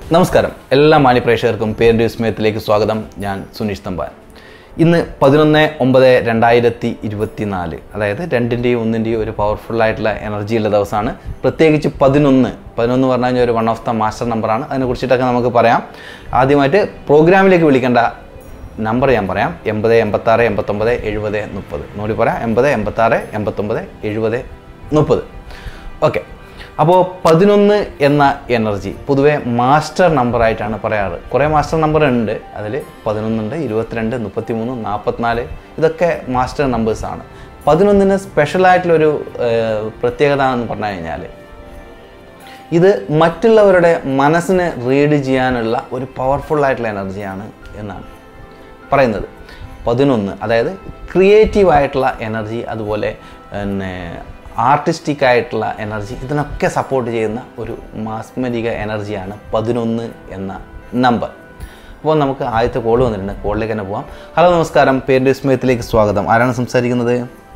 നമസ്കാരം എല്ലാ മാന്യപ്രേക്ഷകർക്കും പേര് വിസ്മയത്തിലേക്ക് സ്വാഗതം ഞാൻ സുനീഷ് തമ്പാൻ ഇന്ന് പതിനൊന്ന് ഒമ്പത് രണ്ടായിരത്തി ഇരുപത്തി നാല് അതായത് രണ്ടിൻ്റെയും ഒന്നിൻ്റെയും ഒരു പവർഫുൾ ആയിട്ടുള്ള എനർജി ഉള്ള ദിവസമാണ് പ്രത്യേകിച്ച് പതിനൊന്ന് പതിനൊന്ന് പറഞ്ഞു കഴിഞ്ഞാൽ ഒരു വൺ ഓഫ് ദ മാസ്റ്റർ നമ്പറാണ് അതിനെക്കുറിച്ചിട്ടൊക്കെ നമുക്ക് പറയാം ആദ്യമായിട്ട് പ്രോഗ്രാമിലേക്ക് വിളിക്കേണ്ട നമ്പർ ഞാൻ പറയാം എൺപത് എൺപത്താറ് എൺപത്തൊമ്പത് എഴുപത് മുപ്പത് നോടി പറയാം എൺപത് എൺപത്താറ് എൺപത്തൊമ്പത് എഴുപത് മുപ്പത് ഓക്കെ അപ്പോൾ പതിനൊന്ന് എന്ന എനർജി പൊതുവേ മാസ്റ്റർ നമ്പറായിട്ടാണ് പറയാറ് കുറേ മാസ്റ്റർ നമ്പർ ഉണ്ട് അതിൽ പതിനൊന്നുണ്ട് ഇരുപത്തിരണ്ട് മുപ്പത്തി മൂന്ന് നാൽപ്പത്തിനാല് ഇതൊക്കെ മാസ്റ്റർ നമ്പേഴ്സാണ് പതിനൊന്നിന് സ്പെഷ്യലായിട്ടുള്ളൊരു ഏഹ്, പ്രത്യേകത എന്ന് പറഞ്ഞു കഴിഞ്ഞാൽ ഇത് മറ്റുള്ളവരുടെ മനസ്സിനെ റീഡ് ചെയ്യാനുള്ള ഒരു പവർഫുൾ ആയിട്ടുള്ള എനർജിയാണ് എന്നാണ് പറയുന്നത് പതിനൊന്ന് അതായത് ക്രിയേറ്റീവ് ആയിട്ടുള്ള എനർജി അതുപോലെ പിന്നെ ആർട്ടിസ്റ്റിക് ആയിട്ടുള്ള എനർജി ഇതിനൊക്കെ സപ്പോർട്ട് ചെയ്യുന്ന ഒരു മാസ്മരിക എനർജിയാണ് പതിനൊന്ന് എന്ന നമ്പർ അപ്പോൾ നമുക്ക് ആദ്യത്തെ കോൾ വന്നിട്ടുണ്ട് കോളിലേക്ക് തന്നെ പോവാം ഹലോ നമസ്കാരം പേര് വിസ്മയത്തിലേക്ക് സ്വാഗതം ആരാണ് സംസാരിക്കുന്നത്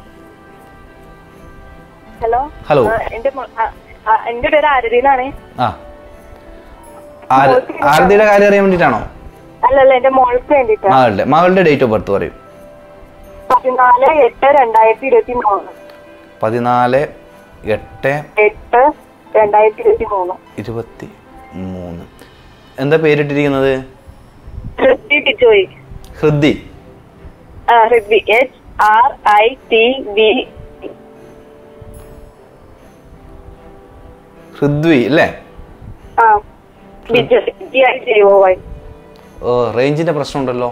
ഹലോ ഹലോ. ആ, എന്റെ മോ- ആ, ആ, എന്റെ പേര് ആരതി എന്നാണ് ആ ആര് ആരതിയുടെ കാര്യം അറിയാൻ വേണ്ടിയിട്ടാണോ അല്ലല്ല എന്റെ മോൾക്ക് വേണ്ടിട്ടാ മകളുടെ മകളുടെ ഡേറ്റ് ഓഫ് ബർത്ത് പറയും പതിനാല് എട്ട് രണ്ടായിരത്തി ഇരുപത്തി മൂന്ന് പതിനാല് എട്ട് എട്ട് രണ്ടായിരത്തി ഇരുപത്തി മൂന്ന് ഇരുപത്തി മൂന്ന് എന്താ പേരിട്ടിരിക്കുന്നത് ഹൃദി ബിജോയ് ഹൃദി ആ Hridi H R I T V Hridvi അല്ലേ ആ Bijoy B I J O Y ഓ റേഞ്ചിന്റെ പ്രശ്നമുണ്ടല്ലോ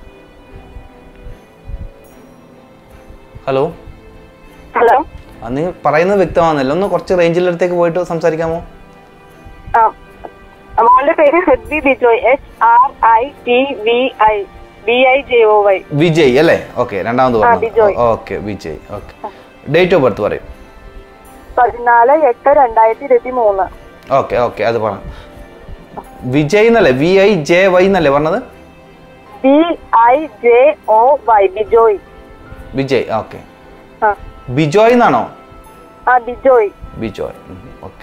ഹലോ ഹലോ ആ, നീ പറയുന്നത് വ്യക്തമാകുന്നില്ല ഒന്ന് കുറച്ച് റേഞ്ചിൻ്റെ അടുത്തേക്ക് പോയിട്ട് സംസാരിക്കാമോ ആ മോളുടെ പേര് Hridi Bijoy H R I T V I B I J O Y Vijay അല്ലേ ഓക്കെ രണ്ടാമത് പറഞ്ഞു Vijay. Okay Vijay okay date of birth പറയും പതിനാല് എട്ട് രണ്ടായിരത്തി ഇരുപത്തി മൂന്ന് ഓക്കെ ഓക്കെ അത് പറഞ്ഞു വിജയ് എന്നല്ലേ വി ഐ ജെ വൈ എന്നല്ലേ പറഞ്ഞത് B I J O Y Bijoy Vijay okay ആ ബിജോയ് എന്നാണോ ആ ബിജോയ് ബിജോയ് ഓക്കെ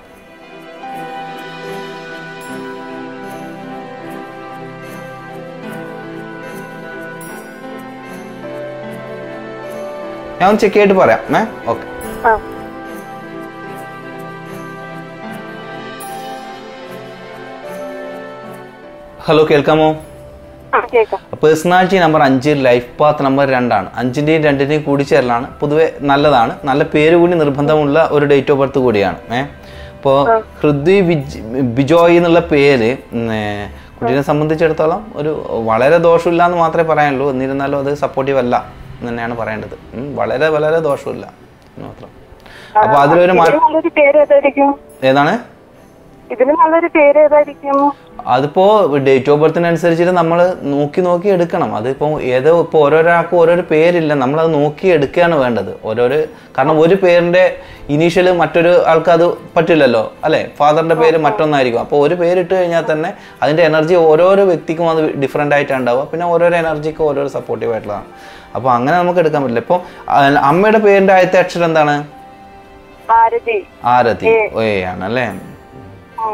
ഞാൻ ഒന്ന് ചെക്ക് ചെയ്തിട്ട് പറയാം ഏ ഓക്കെ ആ ഹലോ കേൾക്കാമോ ആ കേക്കാം പേഴ്സണാലിറ്റി നമ്പർ അഞ്ച് ലൈഫ് പാത്ത് നമ്പർ രണ്ടാണ് അഞ്ചിൻ്റെയും രണ്ടിൻ്റെയും കൂടിച്ചേരലാണ് പൊതുവെ നല്ലതാണ് നല്ല പേര് കൂടി നിർബന്ധമുള്ള ഒരു ഡേറ്റ് ഓഫ് ബർത്ത് കൂടിയാണ് ഏ അപ്പോൾ ഹൃദി ബിജ് ബിജോയ് എന്നുള്ള പേര് ഉം, ഏ, കുട്ടീനെ സംബന്ധിച്ചിടത്തോളം ഒരു വളരെ ദോഷമില്ല എന്ന് മാത്രമേ പറയാനുള്ളൂ എന്നിരുന്നാലും അത് സപ്പോർട്ടീവ് അല്ല എന്ന് തന്നെയാണ് പറയേണ്ടത് ഉം, വളരെ വളരെ ദോഷമില്ല എന്ന് മാത്രം അപ്പോൾ അതിലൊരു മാ- ഇതിന് നല്ലൊരു പേര് ഏതായിരിക്കും ഏതാണ് ഇതിന് നല്ലൊരു പേര് ഏതായിരിക്കും അതിപ്പോ ഡേറ്റ് ഓഫ് ബർത്തിനനുസരിച്ചിട്ട് നമ്മൾ നോക്കി നോക്കി എടുക്കണം അതിപ്പോ ഏതോ ഇപ്പോൾ ഓരോരാൾക്കും ഓരോരോ പേരില്ല നമ്മളത് നോക്കി എടുക്കുകയാണ് വേണ്ടത് ഓരോരോ കാരണം ഒരു പേരിന്റെ ഇനീഷ്യൽ മറ്റൊരു ആൾക്ക് അത് പറ്റില്ലല്ലോ അല്ലെ ഫാദറിന്റെ പേര് മറ്റൊന്നായിരിക്കും അപ്പോൾ ഒരു പേരിട്ട് കഴിഞ്ഞാൽ തന്നെ അതിന്റെ എനർജി ഓരോരോ വ്യക്തിക്കും അത് ഡിഫറെൻ്റ് ആയിട്ടാണ് ഉണ്ടാവുക പിന്നെ ഓരോരോ എനർജിക്കും ഓരോരോ സപ്പോർട്ടീവ് ആയിട്ടുള്ളതാണ് അപ്പോൾ അങ്ങനെ നമുക്ക് എടുക്കാൻ പറ്റില്ല ഇപ്പോൾ അമ്മയുടെ പേരിന്റെ ആദ്യത്തെ അക്ഷരം എന്താണ് ഭാരതി ആരതി ഓ ആണ് അല്ലേ ഉം.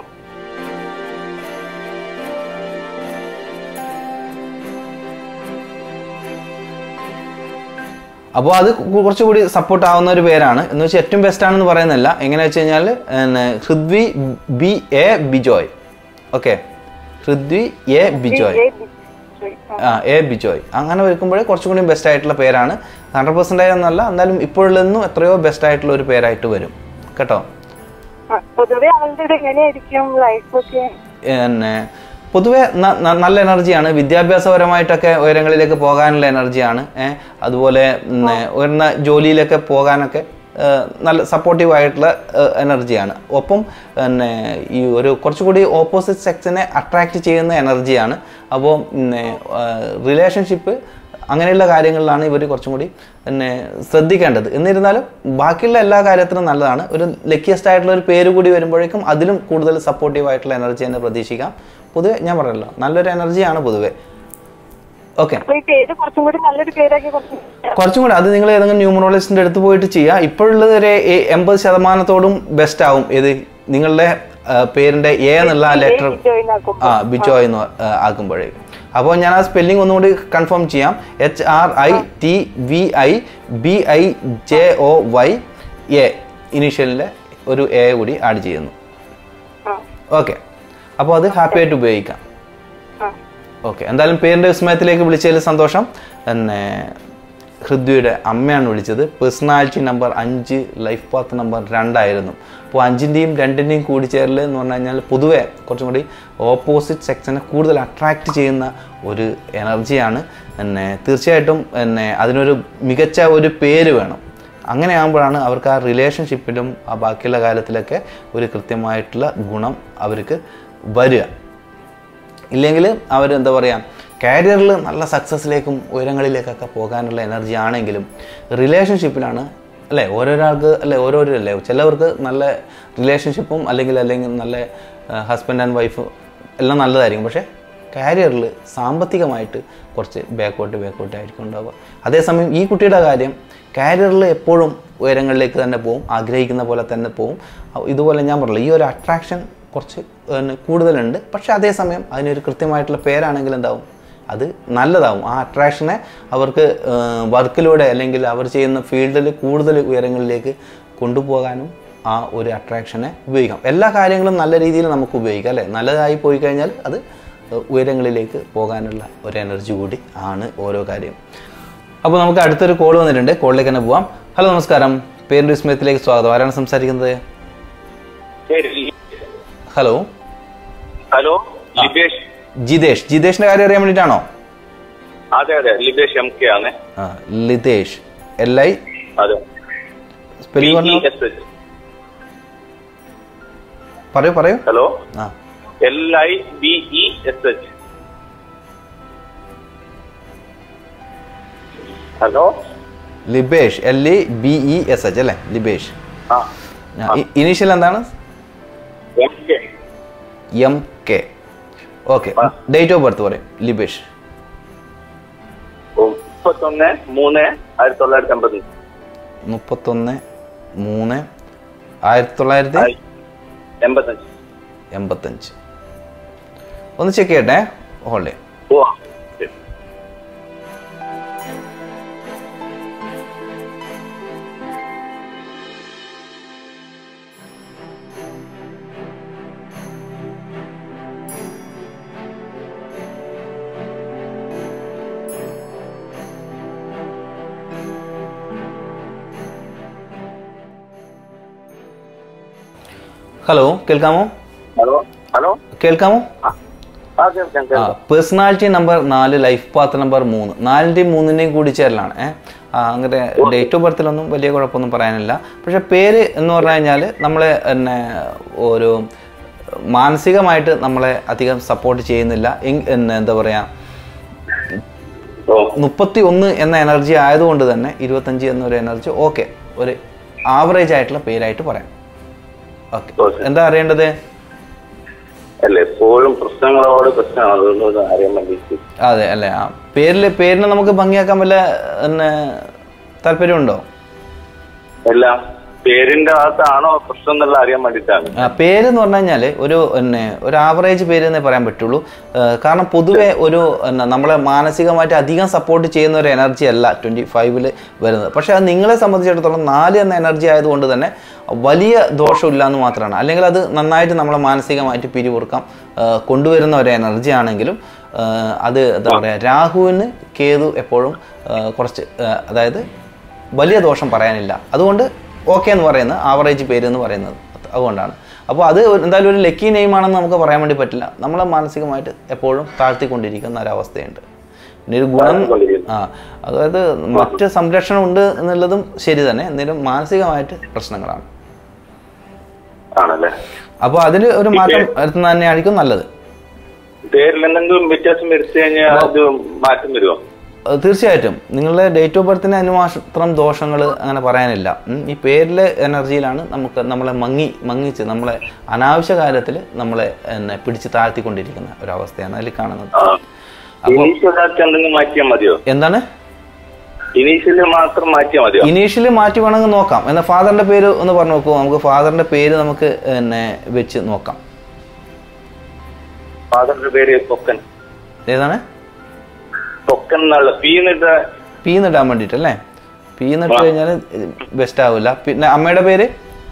അപ്പോൾ അത് കു- കുറച്ചുകൂടി സപ്പോർട്ട് ആവുന്ന ഒരു പേരാണ് എന്ന് വെച്ചാൽ ഏറ്റവും ബെസ്റ്റ് ആണെന്ന് പറയുന്നില്ല എങ്ങനെ വെച്ച് കഴിഞ്ഞാൽ Hridvi B A Bijoy okay Hridvi A Bijoy A Bijoy. ആ. ആ എ ബിജോയ് അങ്ങനെ വയ്ക്കുമ്പോഴേ കുറച്ചും കൂടി ബെസ്റ്റ് ആയിട്ടുള്ള പേരാണ് ഹൺഡ്രഡ് പെർസെൻ്റ് ആയെന്നല്ല എന്നാലും ഇപ്പോഴുള്ളതെന്നും എത്രയോ ബെസ്റ്റ് ആയിട്ടുള്ള ഒരു പേരായിട്ട് വരും കേട്ടോ ആ, പൊതുവെ അവളുടെ ഇത് എങ്ങനെയായിരിക്കും ലൈഫ് ഒക്കെ പിന്നെ പൊതുവെ ന- ന- നല്ല എനർജിയാണ് വിദ്യാഭ്യാസപരമായിട്ടൊക്കെ ഉയരങ്ങളിലേക്ക് പോകാനുള്ള എനർജിയാണ് ഏഹ് അതുപോലെ ഉം, ഉയർന്ന ജോലിയിലൊക്കെ പോകാനൊക്കെ ഏഹ്, നല്ല സപ്പോർട്ടീവ് ആയിട്ടുള്ള ഏഹ്, എനർജിയാണ് ഒപ്പം പിന്നെ ഈ ഒരു കുറച്ചുകൂടി ഓപ്പോസിറ്റ് സെക്സിനെ അട്രാക്റ്റ് ചെയ്യുന്ന എനർജിയാണ് അപ്പോൾ റിലേഷൻഷിപ്പ് അങ്ങനെയുള്ള കാര്യങ്ങളിലാണ് ഇവർ കുറച്ചും കൂടി പിന്നെ ശ്രദ്ധിക്കേണ്ടത് എന്നിരുന്നാലും ബാക്കിയുള്ള എല്ലാ കാര്യത്തിനും നല്ലതാണ് ഒരു ലക്കിയസ്റ്റ് ആയിട്ടുള്ള ഒരു പേര് കൂടി വരുമ്പോഴേക്കും അതിലും കൂടുതൽ സപ്പോർട്ടീവ് ആയിട്ടുള്ള എനർജി തന്നെ പ്രതീക്ഷിക്കാം പൊതുവെ ഞാൻ പറഞ്ഞല്ലോ നല്ലൊരു എനർജിയാണ് പൊതുവെ ഓക്കെ അപ്പൊ ഈ പേര് കുറച്ചും കൂടി നല്ലൊരു പേരാക്കി കുറച്ചും കുറച്ചും കൂടെ അത് നിങ്ങൾ ഏതെങ്കിലും ന്യൂമറോളജിസ്റ്റിന്റെ അടുത്ത് പോയിട്ട് ചെയ്യുക ഇപ്പോഴുള്ളത് ഒരു എ- എൺപത് ശതമാനത്തോടും ബെസ്റ്റ് ആവും ഏത് നിങ്ങളുടെ ആ, പേരിന്റെ എ എന്നുള്ള ലെറ്റർ ജോയിൻ ആക്കും ആ ബിജോയ് എന്ന് ആ, ആക്കുമ്പോഴേക്കും അപ്പോൾ ഞാൻ ആ സ്പെല്ലിംഗ് ഒന്നുകൂടി കൺഫേം ചെയ്യാം H R I T V I B I J O Y A ഇനീഷ്യലിലെ ഒരു എ കൂടി ആഡ് ചെയ്യുന്നു ആ ഓക്കെ അപ്പോൾ അത് ഹാപ്പി ആയിട്ട് ഉപയോഗിക്കാം ആ ഓക്കെ എന്തായാലും പേരിൻ്റെ വിസ്മയത്തിലേക്ക് വിളിച്ചതിൽ സന്തോഷം പിന്നെ ഹൃദ്യയുടെ അമ്മയാണ് വിളിച്ചത് പേഴ്സണാലിറ്റി നമ്പർ അഞ്ച് ലൈഫ് പാത്ത് നമ്പർ രണ്ടായിരുന്നു അപ്പോൾ അഞ്ചിൻ്റെയും രണ്ടിൻ്റെയും കൂടിച്ചേരൽ എന്ന് പറഞ്ഞു കഴിഞ്ഞാൽ പൊതുവെ കുറച്ചും കൂടി ഓപ്പോസിറ്റ് സെക്സിനെ കൂടുതൽ അട്രാക്റ്റ് ചെയ്യുന്ന ഒരു എനർജിയാണ് പിന്നെ തീർച്ചയായിട്ടും പിന്നെ അതിനൊരു മികച്ച ഒരു പേര് വേണം അങ്ങനെ ആകുമ്പോഴാണ് അവർക്ക് ആ റിലേഷൻഷിപ്പിലും ആ ബാക്കിയുള്ള കാര്യത്തിലൊക്കെ ഒരു കൃത്യമായിട്ടുള്ള ഗുണം അവർക്ക് വരിക ഇല്ലെങ്കിൽ അവർ എന്താ പറയുക കാരിയറിൽ നല്ല സക്സസ്സിലേക്കും ഉയരങ്ങളിലേക്കൊക്കെ പോകാനുള്ള എനർജി ആണെങ്കിലും റിലേഷൻഷിപ്പിലാണ് അല്ലേ ഓരോരാൾക്ക് അല്ലേ ഓരോരല്ലേ ചിലവർക്ക് നല്ല റിലേഷൻഷിപ്പും അല്ലെങ്കിൽ അല്ലെങ്കിൽ നല്ല ഹസ്ബൻഡ് ആൻഡ് വൈഫ് എല്ലാം നല്ലതായിരിക്കും പക്ഷേ കാരിയറിൽ സാമ്പത്തികമായിട്ട് കുറച്ച് ബാക്കോട്ട് ബാക്കോട്ട് ആയിരിക്കും ഉണ്ടാവുക അതേസമയം ഈ കുട്ടിയുടെ കാര്യം കാരിയറിൽ എപ്പോഴും ഉയരങ്ങളിലേക്ക് തന്നെ പോകും ആഗ്രഹിക്കുന്ന പോലെ തന്നെ പോകും അ- ഇതുപോലെ ഞാൻ പറഞ്ഞില്ല ഈ ഒരു അട്രാക്ഷൻ കുറച്ച് പിന്നെ കൂടുതലുണ്ട് പക്ഷേ അതേസമയം അതിനൊരു കൃത്യമായിട്ടുള്ള പേരാണെങ്കിൽ എന്താവും അത് നല്ലതാവും ആ അട്രാക്ഷനെ അവർക്ക് വർക്കിലൂടെ അല്ലെങ്കിൽ അവർ ചെയ്യുന്ന ഫീൽഡിൽ കൂടുതൽ ഉയരങ്ങളിലേക്ക് കൊണ്ടുപോകാനും ആ ഒരു അട്രാക്ഷനെ ഉപയോഗിക്കാം എല്ലാ കാര്യങ്ങളും നല്ല രീതിയിൽ നമുക്ക് ഉപയോഗിക്കാം അല്ലേ നല്ലതായി പോയി കഴിഞ്ഞാൽ അത് ഉയരങ്ങളിലേക്ക് പോകാനുള്ള ഒരു എനർജി കൂടി ആണ് ഓരോ കാര്യം അപ്പോൾ നമുക്ക് അടുത്തൊരു കോൾ വന്നിട്ടുണ്ട് കോളിലേക്ക് തന്നെ പോവാം ഹലോ നമസ്കാരം പേരിൻ്റെ വിസ്മയത്തിലേക്ക് സ്വാഗതം ആരാണ് സംസാരിക്കുന്നത് ശരി ഹലോ ഹലോ ലിബേഷ് ജിതേഷ് ജിതേഷിൻ്റെ കാര്യം അറിയാൻ വേണ്ടിയിട്ടാണോ അതെ അതെ ലിബേഷ് എം കെ ആണ് ആ ലിതേഷ് എൽ ഐ അതെ സ്പെല്ലിംഗ് പറഞ്ഞോ BESH. പറയൂ പറയൂ ഹലോ ആ L I B E S H hello Libesh L E B E S H അല്ലേ ലിബേഷ് ആ ഇനീഷ്യൽ എന്താണ് M K M K okay ആ. ഡേറ്റ് ഓഫ് ബർത്ത് പറയും ലിബേഷ് മുപ്പത്തൊന്ന് മൂന്ന് ആയിരത്തി തൊള്ളായിരത്തി അമ്പത് മുപ്പത്തൊന്ന് മൂന്ന് ആയിരത്തി തൊള്ളായിരത്തി എൺപത്തഞ്ച് എൺപത്തഞ്ച് ഒന്ന് ചെക്ക് ചെയ്യട്ടെ ഹോൾഡേ ഓ ശരി. ഹലോ കേൾക്കാമോ ഹലോ ഹലോ കേൾക്കാമോ ആ ആ കേൾക്കാം ആ കേൾക്കാം പേഴ്സണാലിറ്റി നമ്പർ നാല് ലൈഫ് പാത്ത് നമ്പർ മൂന്ന് നാലിൻ്റെയും മൂന്നിൻ്റെയും കൂടി ചേരലാണ് ഏഹ് അങ്ങനെ ഡേറ്റ് ഓഫ് ബർത്തിലൊന്നും വലിയ കുഴപ്പമൊന്നും പറയാനില്ല പക്ഷെ പേര് എന്ന് പറഞ്ഞു കഴിഞ്ഞാൽ നമ്മളെ പിന്നെ ഒരു മാനസികമായിട്ട് നമ്മളെ അധികം സപ്പോർട്ട് ചെയ്യുന്നില്ല എങ്- പിന്നെ എന്താ പറയുക ഓ മുപ്പത്തി ഒന്ന് എന്ന എനർജി ആയതുകൊണ്ട് തന്നെ ഇരുപത്തഞ്ച് എന്നൊരു എനർജി ഓക്കെ ഒരു ആവറേജ് ആയിട്ടുള്ള പേരായിട്ട് പറയാം ഓക്കെ ഓക്കെ. എന്താ അറിയേണ്ടത് അല്ല എപ്പോഴും പ്രശ്നങ്ങളോട് പ്രശ്നമാണ് അതുകൊണ്ട് ഒന്ന് അറിയാൻ വേണ്ടിയിട്ട് അതെ അല്ലേ ആ പേരിൽ പേരിനെ നമുക്ക് ഭംഗിയാക്കാൻ വല്ല പിന്നെ താല്പര്യമുണ്ടോ എല്ലാം പേരിന്റെ അകത്താണോ പ്രശ്നം എന്നുള്ള അറിയാൻ വേണ്ടിയിട്ടാണ് ആ, പേര് എന്ന് പറഞ്ഞു കഴിഞ്ഞാൽ ഒരു പിന്നെ ഒരു ആവറേജ് പേര് എന്നേ പറയാൻ പറ്റുള്ളൂ ആ, കാരണം പൊതുവെ ഒരു എന്നാ, നമ്മളെ മാനസികമായിട്ട് അധികം സപ്പോർട്ട് ചെയ്യുന്ന ഒരു എനർജി അല്ല ട്വൻറ്റി ഫൈവില് വരുന്നത് പക്ഷേ അത് നിങ്ങളെ സംബന്ധിച്ചിടത്തോളം നാല് എന്ന എനർജി ആയതുകൊണ്ട് തന്നെ വലിയ ദോഷമില്ല എന്ന് മാത്രമാണ് അല്ലെങ്കിൽ അത് നന്നായിട്ട് നമ്മളെ മാനസികമായിട്ട് പിരിമുറുക്കം ആ, കൊണ്ടുവരുന്ന ഒരു എനർജി ആണെങ്കിലും ആ, അത് എന്താ പറയുക രാഹുവിന് കേതു എപ്പോഴും ആ, കുറച്ച് ആ, അതായത് വലിയ ദോഷം പറയാനില്ല അതുകൊണ്ട് ഓക്കെ എന്ന് പറയുന്നത് ആവറേജ് പേര് എന്ന് പറയുന്നത് അതുകൊണ്ടാണ് അപ്പോൾ അത് ഒരു- എന്തായാലും ഒരു ലക്കി നെയിമാണെന്ന് നമുക്ക് പറയാൻ വേണ്ടി പറ്റില്ല നമ്മളെ മാനസികമായിട്ട് എപ്പോഴും താഴ്ത്തിക്കൊണ്ടിരിക്കുന്ന ഒരവസ്ഥയുണ്ട് പിന്നെ ഒരു ഗുണം താഴ്ത്തിക്കൊണ്ടിരിക്കുന്നു. ആ അതായത് മറ്റ് സംരക്ഷണം ഉണ്ട് എന്നുള്ളതും ശരി തന്നെ എന്നാലും മാനസികമായിട്ട് പ്രശ്നങ്ങളാണ് ആണല്ലേ അപ്പോൾ അതിൽ ഒരു മാറ്റം വരുത്തുന്നത് തന്നെയായിരിക്കും നല്ലത് പേരിൽ എന്തെങ്കിലും വ്യത്യാസം വരുത്തി കഴിഞ്ഞാൽ അത് മാറ്റം വരുമോ അത് തീർച്ചയായിട്ടും നിങ്ങളുടെ ഡേറ്റ് ഓഫ് ബർത്തിന് അതിന് മാത്രം ദോഷങ്ങൾ അങ്ങനെ പറയാനില്ല ഉം. ഈ പേരിലെ എനർജിയിലാണ് നമുക്ക് നമ്മളെ മങ്ങി മങ്ങിച്ച് നമ്മളെ അനാവശ്യ കാര്യത്തിൽ നമ്മളെ എന്നെ പിടിച്ച് താഴ്ത്തിക്കൊണ്ടിരിക്കുന്ന ഒരവസ്ഥയാണ് അതിൽ കാണുന്നത് ഇനീഷ്യലാക്കി എന്തെങ്കിലും മാറ്റിയാൽ മതിയോ എന്താണ് ഇനീഷ്യലി മാത്രം മാറ്റിയാൽ മതിയോ ഇനീഷ്യലി മാറ്റി വേണമെങ്കിൽ നോക്കാം എന്നാൽ ഫാദറിന്റെ പേര് ഒന്ന് പറഞ്ഞു നോക്കൂ നമുക്ക് ഫാദറിന്റെ പേര് നമുക്ക് പിന്നെ വെച്ച് നോക്കാം ഫാദറിന്റെ പേര് പൊക്കൻ ഏതാണ് പൊക്കൻ എന്നുള്ള പി എന്നിട്ട് പി എന്നിടാൻ വേണ്ടിയിട്ട് അല്ലേ പി എന്നിട്ട് കഴിഞ്ഞാൽ ബെസ്റ്റ് ആവില്ല പിന്നെ അമ്മയുടെ പേര്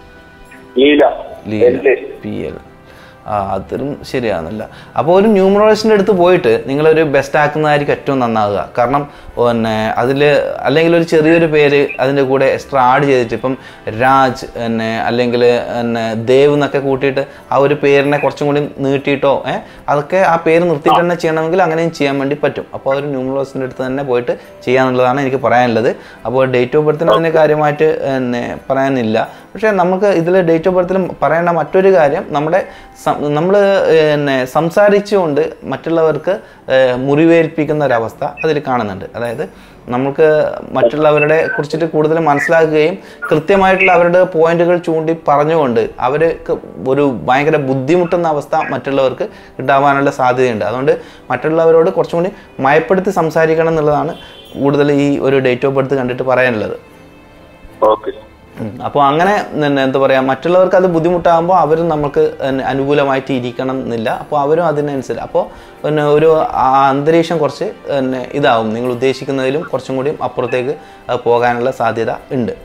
ലീല ലീല എല്ല്. പി എൽ ആ അതൊരും ശരിയാകുന്നില്ല അപ്പോൾ ഒരു ന്യൂമറോളജിൻ്റെ അടുത്ത് പോയിട്ട് നിങ്ങളൊരു ബെസ്റ്റ് ആക്കുന്നതായിരിക്കും ഏറ്റവും നന്നാവുക കാരണം പിന്നെ അതിൽ അല്ലെങ്കിൽ ഒരു ചെറിയൊരു പേര് അതിൻ്റെ കൂടെ എക്സ്ട്രാ ആഡ് ചെയ്തിട്ട് ഇപ്പം രാജ് പിന്നെ അല്ലെങ്കിൽ പിന്നെ ദേവ് എന്നൊക്കെ കൂട്ടിയിട്ട് ആ ഒരു പേരിനെ കുറച്ചും കൂടി നീട്ടിയിട്ടോ ഏഹ് അതൊക്കെ ആ പേര് നിർത്തിയിട്ട് തന്നെ ചെയ്യണമെങ്കിൽ അങ്ങനെയും ചെയ്യാൻ വേണ്ടി പറ്റും അപ്പോൾ ഒരു ന്യൂമറോളജിൻ്റെ അടുത്ത് തന്നെ പോയിട്ട് ചെയ്യാന്നുള്ളതാണ് എനിക്ക് പറയാനുള്ളത് അപ്പോൾ ഡേറ്റ് ഓഫ് ബർത്തിന് അതിന് കാര്യമായിട്ട് പിന്നെ പറയാനില്ല പക്ഷേ നമുക്ക് ഇതിൽ ഡേറ്റ് ഓഫ് ബർത്തിൽ പറയേണ്ട മറ്റൊരു കാര്യം നമ്മുടെ നമ്മൾ പിന്നെ സംസാരിച്ചുകൊണ്ട് മറ്റുള്ളവർക്ക് ഏഹ്, മുറിവേൽപ്പിക്കുന്ന ഒരവസ്ഥ അതിൽ കാണുന്നുണ്ട് അതായത് നമുക്ക് മറ്റുള്ളവരുടെ കുറിച്ചിട്ട് കൂടുതൽ മനസ്സിലാക്കുകയും കൃത്യമായിട്ടുള്ള അവരുടെ പോയിന്റുകൾ ചൂണ്ടി പറഞ്ഞുകൊണ്ട് അവർക്ക് ഒരു ഭയങ്കര ബുദ്ധിമുട്ടുന്ന അവസ്ഥ മറ്റുള്ളവർക്ക് ഉണ്ടാവാനുള്ള സാധ്യതയുണ്ട് അതുകൊണ്ട് മറ്റുള്ളവരോട് കുറച്ചും കൂടി മയപ്പെടുത്തി സംസാരിക്കണം എന്നുള്ളതാണ് കൂടുതൽ ഈ ഒരു ഡേറ്റ് ഓഫ് ബർത്ത് കണ്ടിട്ട് പറയാനുള്ളത് ഓക്കെ അപ്പോൾ അങ്ങനെ പിന്നെ എന്താ പറയുക മറ്റുള്ളവർക്ക് അത് ബുദ്ധിമുട്ടാകുമ്പോൾ അവരും നമുക്ക് പിന്നെ അനുകൂലമായിട്ട് ഇരിക്കണം എന്നില്ല അപ്പോൾ അവരും അതിനനുസരിച്ച് അപ്പോൾ പിന്നെ ഒരു ആ അന്തരീക്ഷം കുറച്ച് പിന്നെ ഇതാവും നിങ്ങൾ ഉദ്ദേശിക്കുന്നതിലും കുറച്ചും കൂടി അപ്പുറത്തേക്ക് അത് പോകാനുള്ള സാധ്യത ഉണ്ട്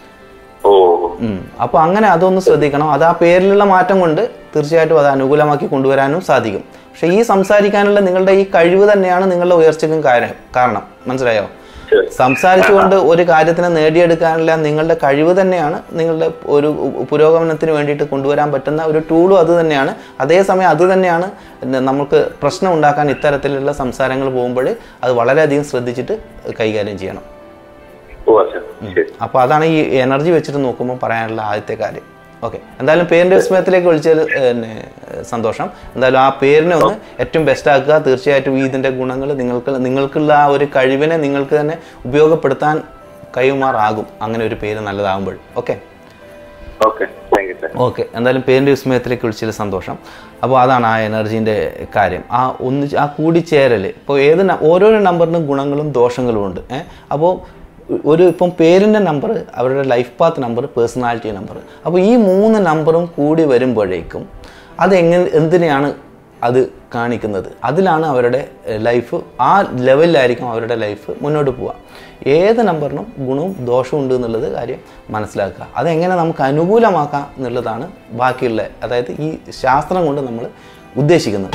ഓ അപ്പോൾ അങ്ങനെ അതൊന്ന് ശ്രദ്ധിക്കണം അത് ആ പേരിലുള്ള മാറ്റം കൊണ്ട് തീർച്ചയായിട്ടും അത് അനുകൂലമാക്കി കൊണ്ടുവരാനും സാധിക്കും പക്ഷേ ഈ സംസാരിക്കാനുള്ള നിങ്ങളുടെ ഈ കഴിവ് തന്നെയാണ് നിങ്ങളുടെ ഉയർച്ചയ്ക്കും കാര്യം കാരണം മനസ്സിലായോ ശരി സംസാരിച്ചുകൊണ്ട് ഒരു കാര്യത്തിനെ നേടിയെടുക്കാനുള്ള നിങ്ങളുടെ കഴിവ് തന്നെയാണ് നിങ്ങളുടെ ഒരു ഉ- പുരോഗമനത്തിന് വേണ്ടിയിട്ട് കൊണ്ടുവരാൻ പറ്റുന്ന ഒരു ടൂളും അത് തന്നെയാണ് അതേസമയം അത് തന്നെയാണ് പിന്നെ നമുക്ക് പ്രശ്നം ഉണ്ടാക്കാൻ ഇത്തരത്തിലുള്ള സംസാരങ്ങൾ പോകുമ്പോൾ അത് വളരെയധികം ശ്രദ്ധിച്ചിട്ട് കൈകാര്യം ചെയ്യണം ഓ അച്ഛാ ശരി അപ്പോൾ അതാണ് ഈ എനർജി വെച്ചിട്ട് നോക്കുമ്പോൾ പറയാനുള്ള ആദ്യത്തെ കാര്യം ഓക്കെ എന്തായാലും പേരിൻ്റെ വിസ്മയത്തിലേക്ക് വിളിച്ചത് പിന്നെ സന്തോഷം എന്തായാലും ആ പേരിനെ ഒന്ന് ഏറ്റവും ബെസ്റ്റ് ആക്കുക തീർച്ചയായിട്ടും ഇതിൻ്റെ ഗുണങ്ങൾ നിങ്ങൾക്ക് നിങ്ങൾക്കുള്ള ആ ഒരു കഴിവിനെ നിങ്ങൾക്ക് തന്നെ ഉപയോഗപ്പെടുത്താൻ കൈമാറാകും അങ്ങനെ ഒരു പേര് നല്ലതാകുമ്പോൾ okay okay thank you sir okay എന്തായാലും പേരിൻ്റെ വിസ്മയത്തിലേക്ക് വിളിച്ചതിൽ സന്തോഷം അപ്പോൾ അതാണ് ആ എനർജീൻ്റെ കാര്യം ആ ഒന്ന് ആ കൂടിച്ചേരൽ ഇപ്പോൾ ഏത് ന- ഓരോരോ നമ്പറിനും ഗുണങ്ങളും ദോഷങ്ങളും ഉണ്ട് ഏ അപ്പോൾ ഒരു ഇപ്പം പേരിൻ്റെ നമ്പർ അവരുടെ life path number personality number അപ്പോൾ ഈ മൂന്ന് നമ്പറും കൂടി വരുമ്പോഴേക്കും അതെങ്ങനെ എന്തിനെയാണ് അത് കാണിക്കുന്നത് അതിലാണ് അവരുടെ ലൈഫ് ആ ലെവലിലായിരിക്കും അവരുടെ ലൈഫ് മുന്നോട്ട് പോവുക ഏത് നമ്പറിനും ഗുണവും ദോഷവും ഉണ്ട് എന്നുള്ളത് കാര്യം മനസ്സിലാക്കുക അതെങ്ങനെ നമുക്ക് അനുകൂലമാക്കാം എന്നുള്ളതാണ് ബാക്കിയുള്ള അതായത് ഈ ശാസ്ത്രം കൊണ്ട് നമ്മൾ ഉദ്ദേശിക്കുന്നത്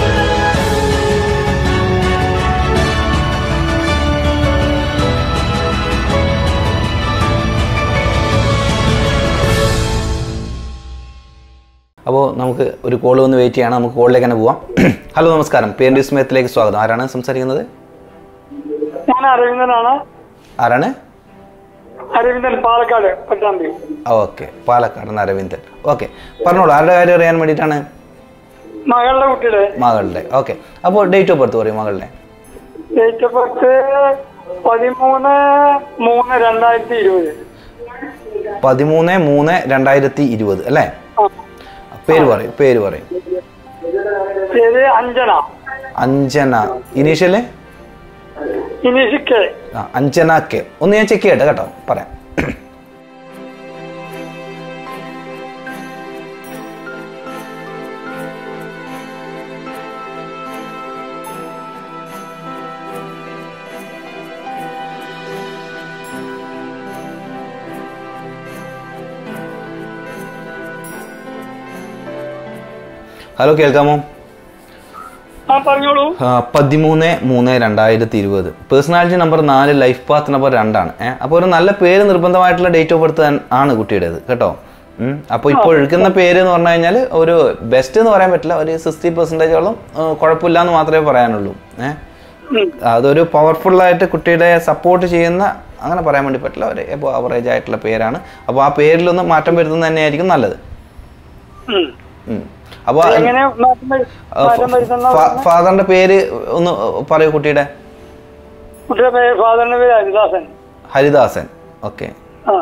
അപ്പോൾ നമുക്ക് ഒരു കോൾ വന്ന് വെയിറ്റ് ചെയ്യണം നമുക്ക് കോളിലേക്ക് തന്നെ പോവാം ഹലോ നമസ്കാരം പേരിൻ്റെ വിസ്മയത്തിലേക്ക് സ്വാഗതം ആരാണ് സംസാരിക്കുന്നത് ഞാൻ അരവിന്ദനാണ് ആരാണ് അരവിന്ദൻ പാലക്കാട് പട്ടാമ്പി ഓക്കെ പാലക്കാട് നിന്ന് അരവിന്ദൻ ഓക്കെ പറഞ്ഞോളൂ ആരുടെ കാര്യം അറിയാൻ വേണ്ടിയിട്ടാണ് മകളുടെ കുട്ടിയുടെ മകളുടെ ഓക്കെ അപ്പോൾ ഡേറ്റ് ഓഫ് ബർത്ത് പറയും മകളുടെ ഡേറ്റ് ഓഫ് ബർത്ത് പതിമൂന്ന് മൂന്ന് രണ്ടായിരത്തി ഇരുപത് പതിമൂന്ന് മൂന്ന് രണ്ടായിരത്തി ഇരുപത് അല്ലേ ആ. പേര് പറയും പേര് പറയും പേര് അഞ്ജന അഞ്ജന ഇനീഷ്യല് ഇനിഷിക്ക് ആ അഞ്ജന കെ ഒന്ന് ഞാൻ ചെക്ക് ചെയ്യട്ടെ കേട്ടോ പറയാം ഹലോ കേൾക്കാമോ ആ പറഞ്ഞോളൂ ആ, പതിമൂന്ന് മൂന്ന് രണ്ടായിരത്തി ഇരുപത് പേഴ്സണാലിറ്റി നമ്പർ നാല് ലൈഫ് പാത്ത് നമ്പർ രണ്ടാണ് ഏഹ് അപ്പോൾ ഒരു നല്ല പേര് നിർബന്ധമായിട്ടുള്ള ഡേറ്റ് ഓഫ് ബർത്ത് ആണ് കുട്ടിയുടേത് കേട്ടോ ഉം. അപ്പോൾ ഇപ്പോൾ എടുക്കുന്ന പേര് എന്ന് പറഞ്ഞു കഴിഞ്ഞാൽ ഒരു ബെസ്റ്റ് എന്ന് പറയാൻ പറ്റില്ല ഒരു സിക്സ്റ്റി പെർസെൻറ്റേജോളം കുഴപ്പമില്ല എന്ന് മാത്രമേ പറയാനുള്ളൂ ഏഹ് ഉം. അതൊരു പവർഫുൾ ആയിട്ട് കുട്ടിയുടെ സപ്പോർട്ട് ചെയ്യുന്ന അങ്ങനെ പറയാൻ വേണ്ടി പറ്റില്ല ഒരു എബോ ആവറേജ് ആയിട്ടുള്ള പേരാണ് അപ്പോൾ ആ പേരിലൊന്ന് മാറ്റം വരുത്തുന്നത് തന്നെയായിരിക്കും നല്ലത് ഉം. ഉം. അപ്പോൾ എങ്ങനെ മാറ്റം വരു- മാറ്റം വരുത്തുന്ന ഫാദറിന്റെ പേര് ഒന്ന് പറയൂ കുട്ടിയുടെ കുട്ടിയുടെ പേര് ഫാദറിന്റെ പേര് ഹരിദാസൻ ഹരിദാസൻ ഓക്കെ ആ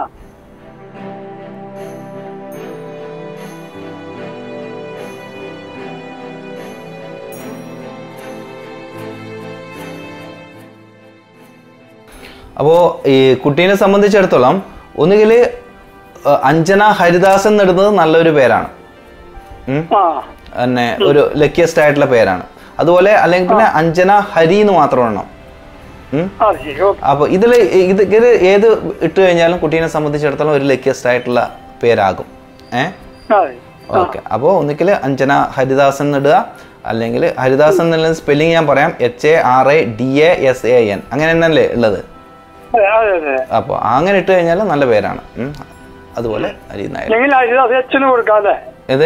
അപ്പോൾ ഈ കുട്ടീനെ സംബന്ധിച്ചിടത്തോളം ഒന്നുകിൽ അഞ്ജന ഹരിദാസ് എന്നിടുന്നത് നല്ലൊരു പേരാണ് ഉം. ആ പിന്നെ ഒരു ലക്കിയസ്റ്റ് ആയിട്ടുള്ള പേരാണ് അതുപോലെ അല്ലെങ്കിൽ പിന്നെ അഞ്ജന ഹരി എന്ന് മാത്രം എണ്ണം ഉം. ആ ശരി ഓക്കെ അപ്പോൾ ഇതിൽ ഇത് ഇത് ഏത് ഇട്ട് കഴിഞ്ഞാലും കുട്ടീനെ സംബന്ധിച്ചിടത്തോളം ഒരു ലക്കിയസ്റ്റ് ആയിട്ടുള്ള പേരാകും ഏ അതെ ഓക്കെ അപ്പോൾ ഒന്നിക്കൽ അഞ്ജന ഹരിദാസൻ എന്നിടുക അല്ലെങ്കിൽ ഹരിദാസൻ എന്നുള്ള സ്പെല്ലിംഗ് ഞാൻ പറയാം H A R A D A S A N അങ്ങനെ തന്നെയല്ലേ ഉള്ളത് അതെ അതെ അതെ അപ്പോൾ അങ്ങനെ ഇട്ട് കഴിഞ്ഞാൽ നല്ല പേരാണ് ഉം. അതുപോലെ ഹരി നായർ അല്ലെങ്കിൽ ഹരിദാസ് എച്ചിന് കൊടുക്കാം അല്ലേ ഏത്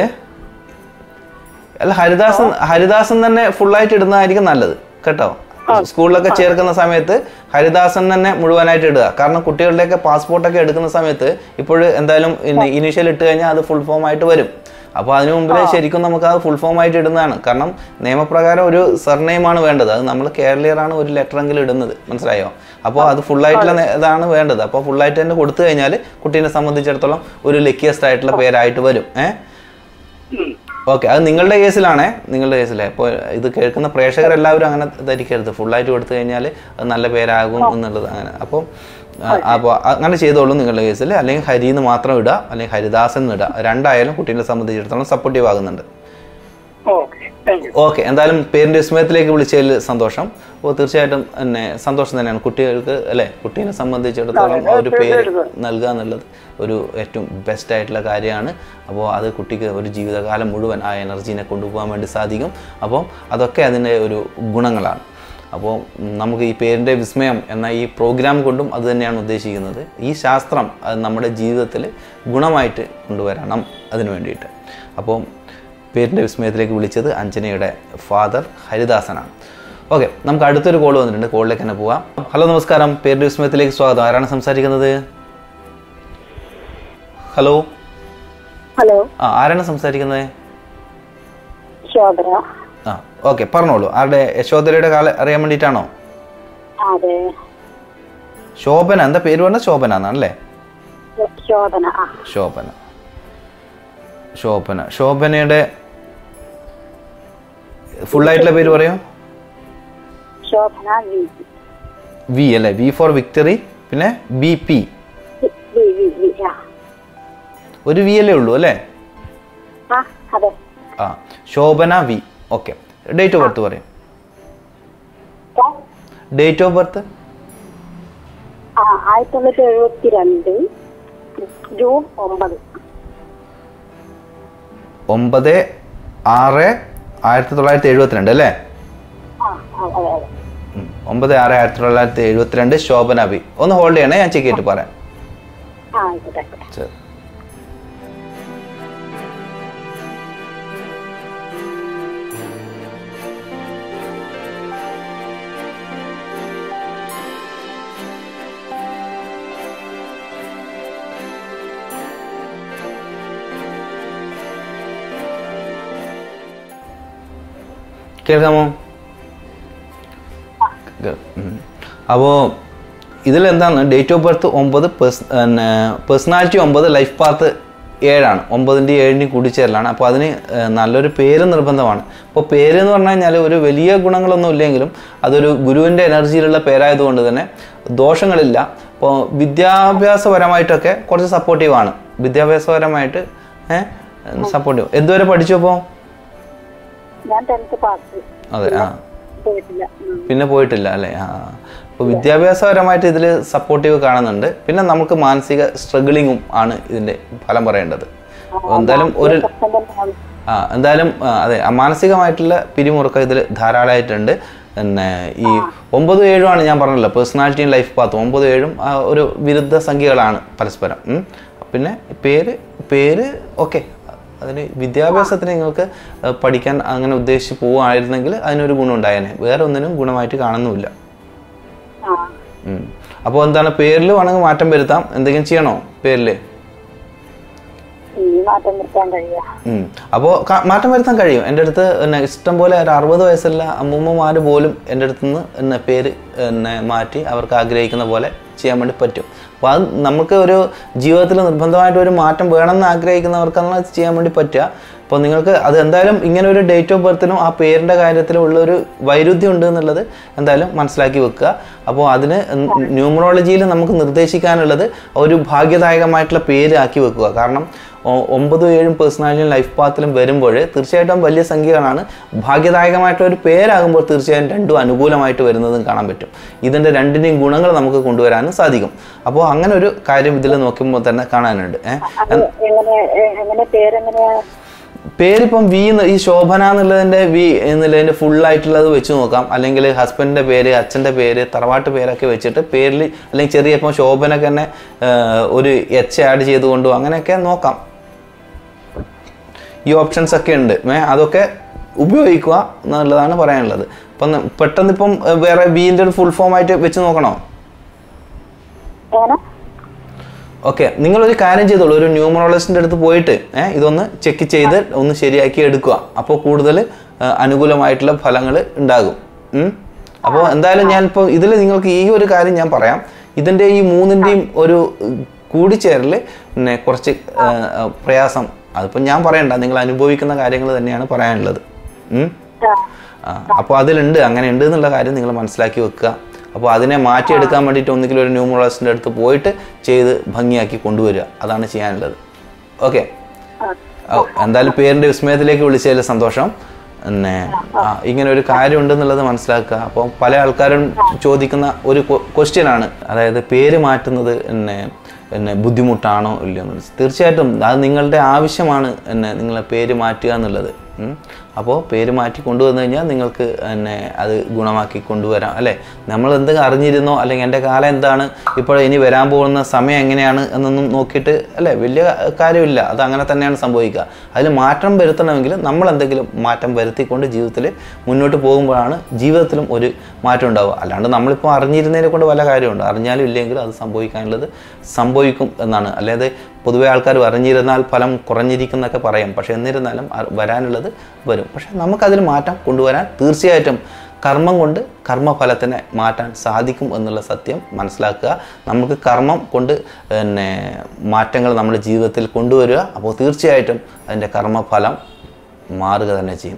അല്ല ഹരിദാസൻ ഹരിദാസൻ തന്നെ ഫുള്ളായിട്ട് ഇടുന്നതായിരിക്കും നല്ലത് കേട്ടോ സ്കൂളിലൊക്കെ ചേർക്കുന്ന സമയത്ത് ഹരിദാസൻ തന്നെ മുഴുവനായിട്ട് ഇടുക കാരണം കുട്ടികളുടെയൊക്കെ പാസ്പോർട്ടൊക്കെ എടുക്കുന്ന സമയത്ത് ഇപ്പോൾ എന്തായാലും ഇനീഷ്യൽ ഇട്ട് കഴിഞ്ഞാൽ അത് ഫുൾ ഫോം ആയിട്ട് വരും അപ്പോൾ അതിനു മുമ്പിൽ ശരിക്കും നമുക്ക് അത് ഫുൾ ഫോം ആയിട്ട് ഇടുന്നതാണ് കാരണം നിയമപ്രകാരം ഒരു സർനെയിമാണ് വേണ്ടത് അത് നമ്മൾ കേരളീയറാണ് ഒരു ലെറ്റർ എങ്കിലും ഇടുന്നത് മനസ്സിലായോ അപ്പോൾ അത് ഫുള്ളായിട്ടുള്ള നേ- ഇതാണ് വേണ്ടത് അപ്പോൾ ഫുള്ളായിട്ട് തന്നെ കൊടുത്തു കഴിഞ്ഞാൽ കുട്ടീനെ സംബന്ധിച്ചിടത്തോളം ഒരു ലക്കിയസ്റ്റ് ആയിട്ടുള്ള പേരായിട്ട് വരും ഏഹ് ഓക്കെ അത് നിങ്ങളുടെ കേസിലാണേ നിങ്ങളുടെ കേസിലെ ഇപ്പോൾ ഇത് കേൾക്കുന്ന പ്രേക്ഷകരെല്ലാവരും അങ്ങനെ ധരിക്കരുത് ഫുള്ളായിട്ട് കൊടുത്തു കഴിഞ്ഞാൽ അത് നല്ല പേരാകും എന്നുള്ളത് അങ്ങനെ അപ്പോൾ അപ്പോൾ അങ്ങനെ ചെയ്തോളൂ നിങ്ങളുടെ കേസിൽ അല്ലെങ്കിൽ ഹരി എന്ന് മാത്രം ഇടുക അല്ലെങ്കിൽ ഹരിദാസൻ എന്ന് ഇടുക രണ്ടായാലും കുട്ടീനെ സംബന്ധിച്ചിടത്തോളം സപ്പോർട്ടീവ് ആകുന്നുണ്ട് ഓക്കെ താങ്ക് യു ഓക്കെ എന്തായാലും പേരിൻ്റെ വിസ്മയത്തിലേക്ക് വിളിച്ചതിൽ സന്തോഷം അപ്പോൾ തീർച്ചയായിട്ടും തന്നെ സന്തോഷം തന്നെയാണ് കുട്ടികൾക്ക് അല്ലേ കുട്ടീനെ സംബന്ധിച്ചിടത്തോളം ആ ഒരു പേര് നൽകുക എന്നുള്ളത് ഒരു ഏറ്റവും ബെസ്റ്റ് ആയിട്ടുള്ള കാര്യമാണ് അപ്പോൾ അത് കുട്ടിക്ക് ഒരു ജീവിതകാലം മുഴുവൻ ആ എനർജീനെ കൊണ്ടുപോകാൻ വേണ്ടി സാധിക്കും അപ്പോൾ അതൊക്കെ അതിൻ്റെ ഒരു ഗുണങ്ങളാണ് അപ്പോൾ ഉം, നമുക്ക് ഈ പേരിൻ്റെ വിസ്മയം എന്ന ഈ പ്രോഗ്രാം കൊണ്ടും അത് തന്നെയാണ് ഉദ്ദേശിക്കുന്നത് ഈ ശാസ്ത്രം അത് നമ്മുടെ ജീവിതത്തിൽ ഗുണമായിട്ട് കൊണ്ടുവരണം അതിനു വേണ്ടിയിട്ട് അപ്പോൾ പേരിൻ്റെ വിസ്മയത്തിലേക്ക് വിളിച്ചത് അഞ്ജനയുടെ ഫാദർ ഹരിദാസനാണ് ഓക്കെ നമുക്ക് അടുത്തൊരു കോൾ വന്നിട്ടുണ്ട് കോളിലേക്ക് തന്നെ പോവാം ഹലോ നമസ്കാരം പേരിൻ്റെ വിസ്മയത്തിലേക്ക് സ്വാഗതം ആരാണ് സംസാരിക്കുന്നത് ഹലോ ഹലോ ആ ആരാണ് സംസാരിക്കുന്നത് ശോഭന ആ ഓക്കെ പറഞ്ഞോളൂ ആരുടെ യശോധരയുടെ കാല അറിയാൻ വേണ്ടിയിട്ടാണോ അതെ ശോഭന എന്താ പേര് പറഞ്ഞ ശോഭന എന്നാണല്ലേ ശോഭന ആ ശോഭന ശോഭന ശോഭനയുടെ ഫുള്ളായിട്ടുള്ള പേര് പറയോ ശോഭന വി വി അല്ലേ വി ഫോർ വിക്ടറി പിന്നെ B P V V V ആ ഒരു വി അല്ലേ ഉള്ളൂ അല്ലേ ആ അതെ ആ Shobhana V okay date of birth പറയും ആ, ഡേറ്റ് ഓഫ് ബർത്ത് ആ ആയിരത്തി തൊള്ളായിരത്തി എഴുപത്തി രണ്ട് ജൂൺ ഒമ്പത് ഒമ്പത് ആറ് ആയിരത്തി തൊള്ളായിരത്തി എഴുപത്തിരണ്ട് അല്ലേ ആ ആ, അതെ അതെ ഉം. ഒമ്പത് ആറ് ആയിരത്തി തൊള്ളായിരത്തി എഴുപത്തിരണ്ട് ശോഭന വി ഒന്ന് ഹോൾഡ് ചെയ്യണേ ഞാൻ ചെക്ക് ചെയ്തിട്ട് പറയാം ആ ആയിക്കോട്ടെ ആയിക്കോട്ടെ ശരി കേൾക്കാമോ അപ്പോൾ ഇതിലെന്താണ് ഡേറ്റ് ഓഫ് ബർത്ത് ഒമ്പത് പിന്നെ പേഴ്സണാലിറ്റി ഒമ്പത് ലൈഫ് പാത്ത് ഏഴാണ് ഒമ്പതിൻ്റെയും ഏഴിൻ്റെയും കൂടിച്ചേരലാണ് അപ്പോൾ അതിന് ഏഹ്, നല്ലൊരു പേര് നിർബന്ധമാണ് അപ്പോൾ പേര് എന്ന് പറഞ്ഞു കഴിഞ്ഞാൽ ഒരു വലിയ ഗുണങ്ങളൊന്നും ഇല്ലെങ്കിലും അതൊരു ഗുരുവിൻ്റെ എനർജിയിലുള്ള പേരായതുകൊണ്ട് തന്നെ ദോഷങ്ങളില്ല അപ്പോൾ വിദ്യാഭ്യാസപരമായിട്ടൊക്കെ കുറച്ച് സപ്പോർട്ടീവാണ് വിദ്യാഭ്യാസപരമായിട്ട് സപ്പോർട്ടീവ് എന്തുവരെ പഠിച്ചു അപ്പോൾ ഞാൻ ടെൻത്ത് പാസ് അതെ ആ പോയിട്ടില്ല ഉം. പിന്നെ പോയിട്ടില്ല അല്ലേ ആ അപ്പോൾ വിദ്യാഭ്യാസപരമായിട്ട് ഇതിൽ സപ്പോർട്ടീവ് കാണുന്നുണ്ട് പിന്നെ നമുക്ക് മാനസിക സ്ട്രഗിളിങ്ങും ആണ് ഇതിൻ്റെ ഫലം പറയേണ്ടത് എന്തായാലും ഒരു പ്രശ്നം തന്നെയാണ് ആ എന്തായാലും ആ, അതെ ആ മാനസികമായിട്ടുള്ള പിരിമുറുക്കം ഇതിൽ ധാരാളമായിട്ടുണ്ട് പിന്നെ ഈ ഒമ്പത് ഏഴുമാണ് ഞാൻ പറഞ്ഞല്ലോ പേഴ്സണാലിറ്റിയും ലൈഫ് പാത്തും ഒമ്പത് ഏഴും ആ, ഒരു വിരുദ്ധ സംഖ്യകളാണ് പരസ്പരം ഉം. പിന്നെ പേര് പേര് ഓക്കെ അതിന് വിദ്യാഭ്യാസത്തിന് നിങ്ങൾക്ക് ആ, പഠിക്കാൻ അങ്ങനെ ഉദ്ദേശിച്ച് പോവുകയായിരുന്നെങ്കിൽ അതിനൊരു ഗുണം ഉണ്ടായേനെ വേറെ ഒന്നിനും ഗുണമായിട്ട് കാണുന്നുമില്ല ആ അപ്പോൾ എന്താണ് പേരിൽ വേണമെങ്കിൽ മാറ്റം വരുത്താം എന്തെങ്കിലും ചെയ്യണോ പേരിൽ ഈ മാറ്റം നിർത്താൻ കഴിയുക അപ്പോൾ മാറ്റം വരുത്താൻ കഴിയും എൻ്റെ അടുത്ത് എന്നെ ഇഷ്ടം പോലെ ഒരു അറുപത് വയസ്സുള്ള അമ്മൂമ്മമാർ പോലും എൻ്റെ അടുത്ത് നിന്ന് എന്നെ പേര് എന്നെ മാറ്റി അവർക്ക് ആഗ്രഹിക്കുന്ന പോലെ ചെയ്യാൻ വേണ്ടി പറ്റും അപ്പോൾ അത് നമുക്ക് ഒരു ജീവിതത്തിൽ നിർബന്ധമായിട്ട് ഒരു മാറ്റം വേണമെന്ന് ആഗ്രഹിക്കുന്നവർക്കാണ് അത് ചെയ്യാൻ വേണ്ടി പറ്റുക അപ്പോൾ നിങ്ങൾക്ക് അത് എന്തായാലും ഇങ്ങനെ ഒരു ഡേറ്റ് ഓഫ് ബർത്തിനും ആ പേരിൻ്റെ കാര്യത്തിലും ഉള്ള ഒരു വൈരുദ്ധ്യം ഉണ്ട് എന്നുള്ളത് എന്തായാലും മനസ്സിലാക്കി വെക്കുക അപ്പോൾ അതിന് ന്യൂമറോളജിയിൽ നമുക്ക് നിർദ്ദേശിക്കാനുള്ളത് ഒരു ഭാഗ്യദായകമായിട്ടുള്ള പേര് ആക്കി വെക്കുക കാരണം ഒ- ഒമ്പതും ഏഴും പേഴ്സണാലിറ്റിയും ലൈഫ് പാത്തിലും വരുമ്പോൾ തീർച്ചയായിട്ടും വലിയ സംഖ്യകളാണ് ഭാഗ്യദായകമായിട്ടുള്ള ഒരു പേരാകുമ്പോൾ തീർച്ചയായും രണ്ടും അനുകൂലമായിട്ട് വരുന്നതും കാണാൻ പറ്റും ഇതിൻ്റെ രണ്ടിൻ്റെയും ഗുണങ്ങൾ നമുക്ക് കൊണ്ടുവരാനും സാധിക്കും അപ്പോൾ അങ്ങനെ ഒരു കാര്യം ഇതിൽ നോക്കുമ്പോൾ തന്നെ കാണാനുണ്ട് ഏഹ് അത് എങ്ങനെ എ- എങ്ങനെ പേരെങ്ങനെയാ പേരിപ്പം വി എന്ന് ഈ ശോഭന എന്നുള്ളതിൻ്റെ വി എന്നുള്ളതിൻ്റെ ഫുള്ളായിട്ടുള്ളത് വെച്ച് നോക്കാം അല്ലെങ്കിൽ ഹസ്ബൻഡിൻ്റെ പേര് അച്ഛൻ്റെ പേര് തറവാട്ട് പേരൊക്കെ വെച്ചിട്ട് പേരിൽ അല്ലെങ്കിൽ ചെറിയ ഇപ്പം ശോഭനക്ക് തന്നെ ആ, ഒരു എച്ച് ആഡ് ചെയ്തുകൊണ്ടോ അങ്ങനെയൊക്കെ നോക്കാം ഈ ഓപ്ഷൻസ് ഒക്കെ ഉണ്ട് ഏ അതൊക്കെ ഉപയോഗിക്കുക എന്നുള്ളതാണ് പറയാനുള്ളത് ഇപ്പം ന- പെട്ടെന്ന് ഇപ്പം ഏ, വേറെ ബീൻ്റെ ഒരു ഫുൾ ഫോം ആയിട്ട് വെച്ച് നോക്കണോ എങ്ങനെ ഓക്കെ നിങ്ങളൊരു കാര്യം ചെയ്തോളൂ ഒരു ന്യൂമറോളജിസ്റ്റിൻ്റെ അടുത്ത് പോയിട്ട് ഏഹ് ഇതൊന്ന് ചെക്ക് ചെയ്ത് ഒന്ന് ശരിയാക്കി എടുക്കുക അപ്പോൾ കൂടുതൽ ഏഹ്, അനുകൂലമായിട്ടുള്ള ഫലങ്ങൾ ഉണ്ടാകും ഉം. അപ്പോൾ എന്തായാലും ഞാൻ ഇപ്പോൾ ഇതിൽ നിങ്ങൾക്ക് ഈ ഒരു കാര്യം ഞാൻ പറയാം ഇതിൻ്റെ ഈ മൂന്നിൻ്റെയും ഒരു ഉം, കൂടിച്ചേരൽ പിന്നെ കുറച്ച് ഏഹ്, ഏഹ്, പ്രയാസം അതിപ്പോൾ ഞാൻ പറയണ്ട നിങ്ങൾ അനുഭവിക്കുന്ന കാര്യങ്ങൾ തന്നെയാണ് പറയാനുള്ളത് ഉം. ആ അപ്പോൾ അതിലുണ്ട് അങ്ങനെ ഉണ്ട് എന്നുള്ള കാര്യം നിങ്ങൾ മനസ്സിലാക്കി വെക്കുക അപ്പോൾ അതിനെ മാറ്റിയെടുക്കാൻ വേണ്ടിയിട്ട് ഒന്നുകിൽ ഒരു ന്യൂമറോളജിസ്റ്റിൻ്റെ അടുത്ത് പോയിട്ട് ചെയ്ത് ഭംഗിയാക്കി കൊണ്ടുവരിക അതാണ് ചെയ്യാനുള്ളത് ഓക്കെ എന്തായാലും പേരിൻ്റെ വിസ്മയത്തിലേക്ക് വിളിച്ചതിൽ സന്തോഷം പിന്നെ ആ ഇങ്ങനെ ഒരു കാര്യം ഉണ്ടെന്നുള്ളത് മനസ്സിലാക്കുക അപ്പോൾ പല ആൾക്കാരും ചോദിക്കുന്ന ഒരു ക്വസ്റ്റ്യൻ ആണ് അതായത് പേര് മാറ്റുന്നത് എന്നെ എന്നെ ബുദ്ധിമുട്ടാണോ ഇല്ലയോ എന്നുള്ളത് തീർച്ചയായിട്ടും അത് നിങ്ങളുടെ ആവശ്യമാണ് എന്നെ നിങ്ങളെ പേര് മാറ്റുക എന്നുള്ളത് ഉം. അപ്പോൾ പേര് മാറ്റി കൊണ്ടുവന്നു കഴിഞ്ഞാൽ നിങ്ങൾക്ക് എന്നെ അത് ഗുണമാക്കി കൊണ്ടുവരാം അല്ലേ നമ്മൾ എന്ത് അറിഞ്ഞിരുന്നോ അല്ലെങ്കിൽ എൻ്റെ കാലം എന്താണ് ഇപ്പോൾ ഇനി വരാൻ പോകുന്ന സമയം എങ്ങനെയാണ് എന്നൊന്നും നോക്കിയിട്ട് അല്ലേ വലിയ കാര്യമില്ല അത് അങ്ങനെ തന്നെയാണ് സംഭവിക്കുക അതിൽ മാറ്റം വരുത്തണമെങ്കിൽ നമ്മൾ എന്തെങ്കിലും മാറ്റം വരുത്തിക്കൊണ്ട് ജീവിതത്തിൽ മുന്നോട്ട് പോകുമ്പോഴാണ് ജീവിതത്തിലും ഒരു മാറ്റം ഉണ്ടാവുക അല്ലാണ്ട് നമ്മളിപ്പോൾ അറിഞ്ഞിരുന്നതിനെ കൊണ്ട് വല്ല കാര്യമുണ്ട് അറിഞ്ഞാലും ഇല്ലെങ്കിലും അത് സംഭവിക്കാനുള്ളത് സംഭവിക്കും എന്നാണ് അല്ലാതെ പൊതുവെ ആൾക്കാർ അറിഞ്ഞിരുന്നാൽ ഫലം കുറഞ്ഞിരിക്കുന്നൊക്കെ പറയും പക്ഷെ എന്നിരുന്നാലും അ- വരാനുള്ളത് വരും പക്ഷെ നമുക്കതിൽ മാറ്റം കൊണ്ടുവരാൻ തീർച്ചയായിട്ടും കർമ്മം കൊണ്ട് കർമ്മഫലത്തിനെ മാറ്റാൻ സാധിക്കും എന്നുള്ള സത്യം മനസ്സിലാക്കുക നമുക്ക് കർമ്മം കൊണ്ട് പിന്നെ മാറ്റങ്ങൾ നമ്മുടെ ജീവിതത്തിൽ കൊണ്ടുവരിക അപ്പോൾ തീർച്ചയായിട്ടും അതിൻ്റെ കർമ്മഫലം മാറുക തന്നെ ചെയ്യും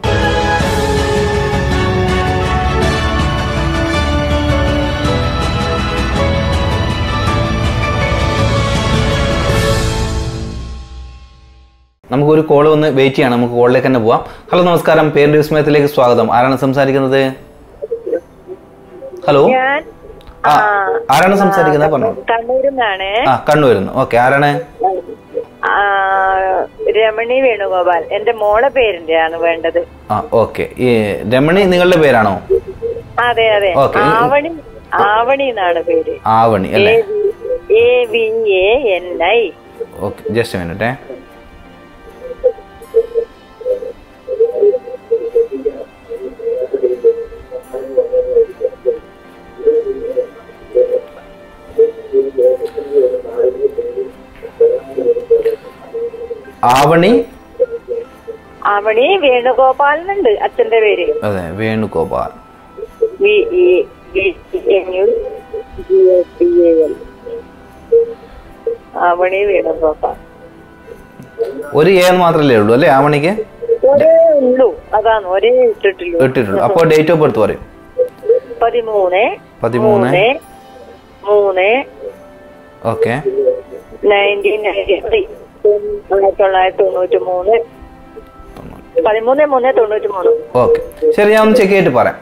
നമുക്കൊരു കോൾ വന്ന് വെയിറ്റ് ചെയ്യണം നമുക്ക് കോളിലേക്ക് തന്നെ പോവാം ഹലോ നമസ്കാരം പേരിന്റെ വിസ്മയത്തിലേക്ക് സ്വാഗതം ആരാണ് സംസാരിക്കുന്നത് ഹലോ ഞാൻ ആ ആരാണ് സംസാരിക്കുന്നത് പറഞ്ഞോളൂ കണ്ണൂരിൽ നിന്നാണ് ആ കണ്ണൂരുന്ന് ഓക്കെ ആരാണ് രമണി വേണുഗോപാൽ എന്റെ മോളെ പേരിന്റെ ആണ് വേണ്ടത് ആ ഓക്കെ ഈ രമണി നിങ്ങളുടെ പേരാണോ അതെ അതെ Okay. ആവണി ആവണി എന്നാണ് പേര് ആവണി അല്ലേ A V A N I okay just minute Avani Avani Venugopal എന്നുണ്ട് അച്ഛന്റെ പേര് അതെ Venugopal V E V N U G A T A L Avani Venugopal ഒരു ഏ മാത്രമല്ലേ ഉള്ളൂ അല്ലേ ആവണിക്ക് ഒരേ ഉള്ളൂ അതാണ് ഒരേ ഇട്ടിട്ടുള്ളൂ ഇട്ടിട്ടുള്ളൂ അപ്പോൾ ഡേറ്റ് ഓഫ് ബർത്ത് പറയും പതിമൂന്ന് പതിമൂന്ന് മൂന്ന് മൂന്ന് ഓക്കെ നയൻറ്റീൻ നയൻറ്റി ത്രീ ആയിരത്തി തൊള്ളായിരത്തി തൊണ്ണൂറ്റി മൂന്ന് പതിമൂന്ന് മൂന്ന് തൊണ്ണൂറ്റി മൂന്ന് ഓക്കെ ശരി ഞാൻ ഒന്ന് ചെക്ക് ചെയ്തിട്ട് പറയാം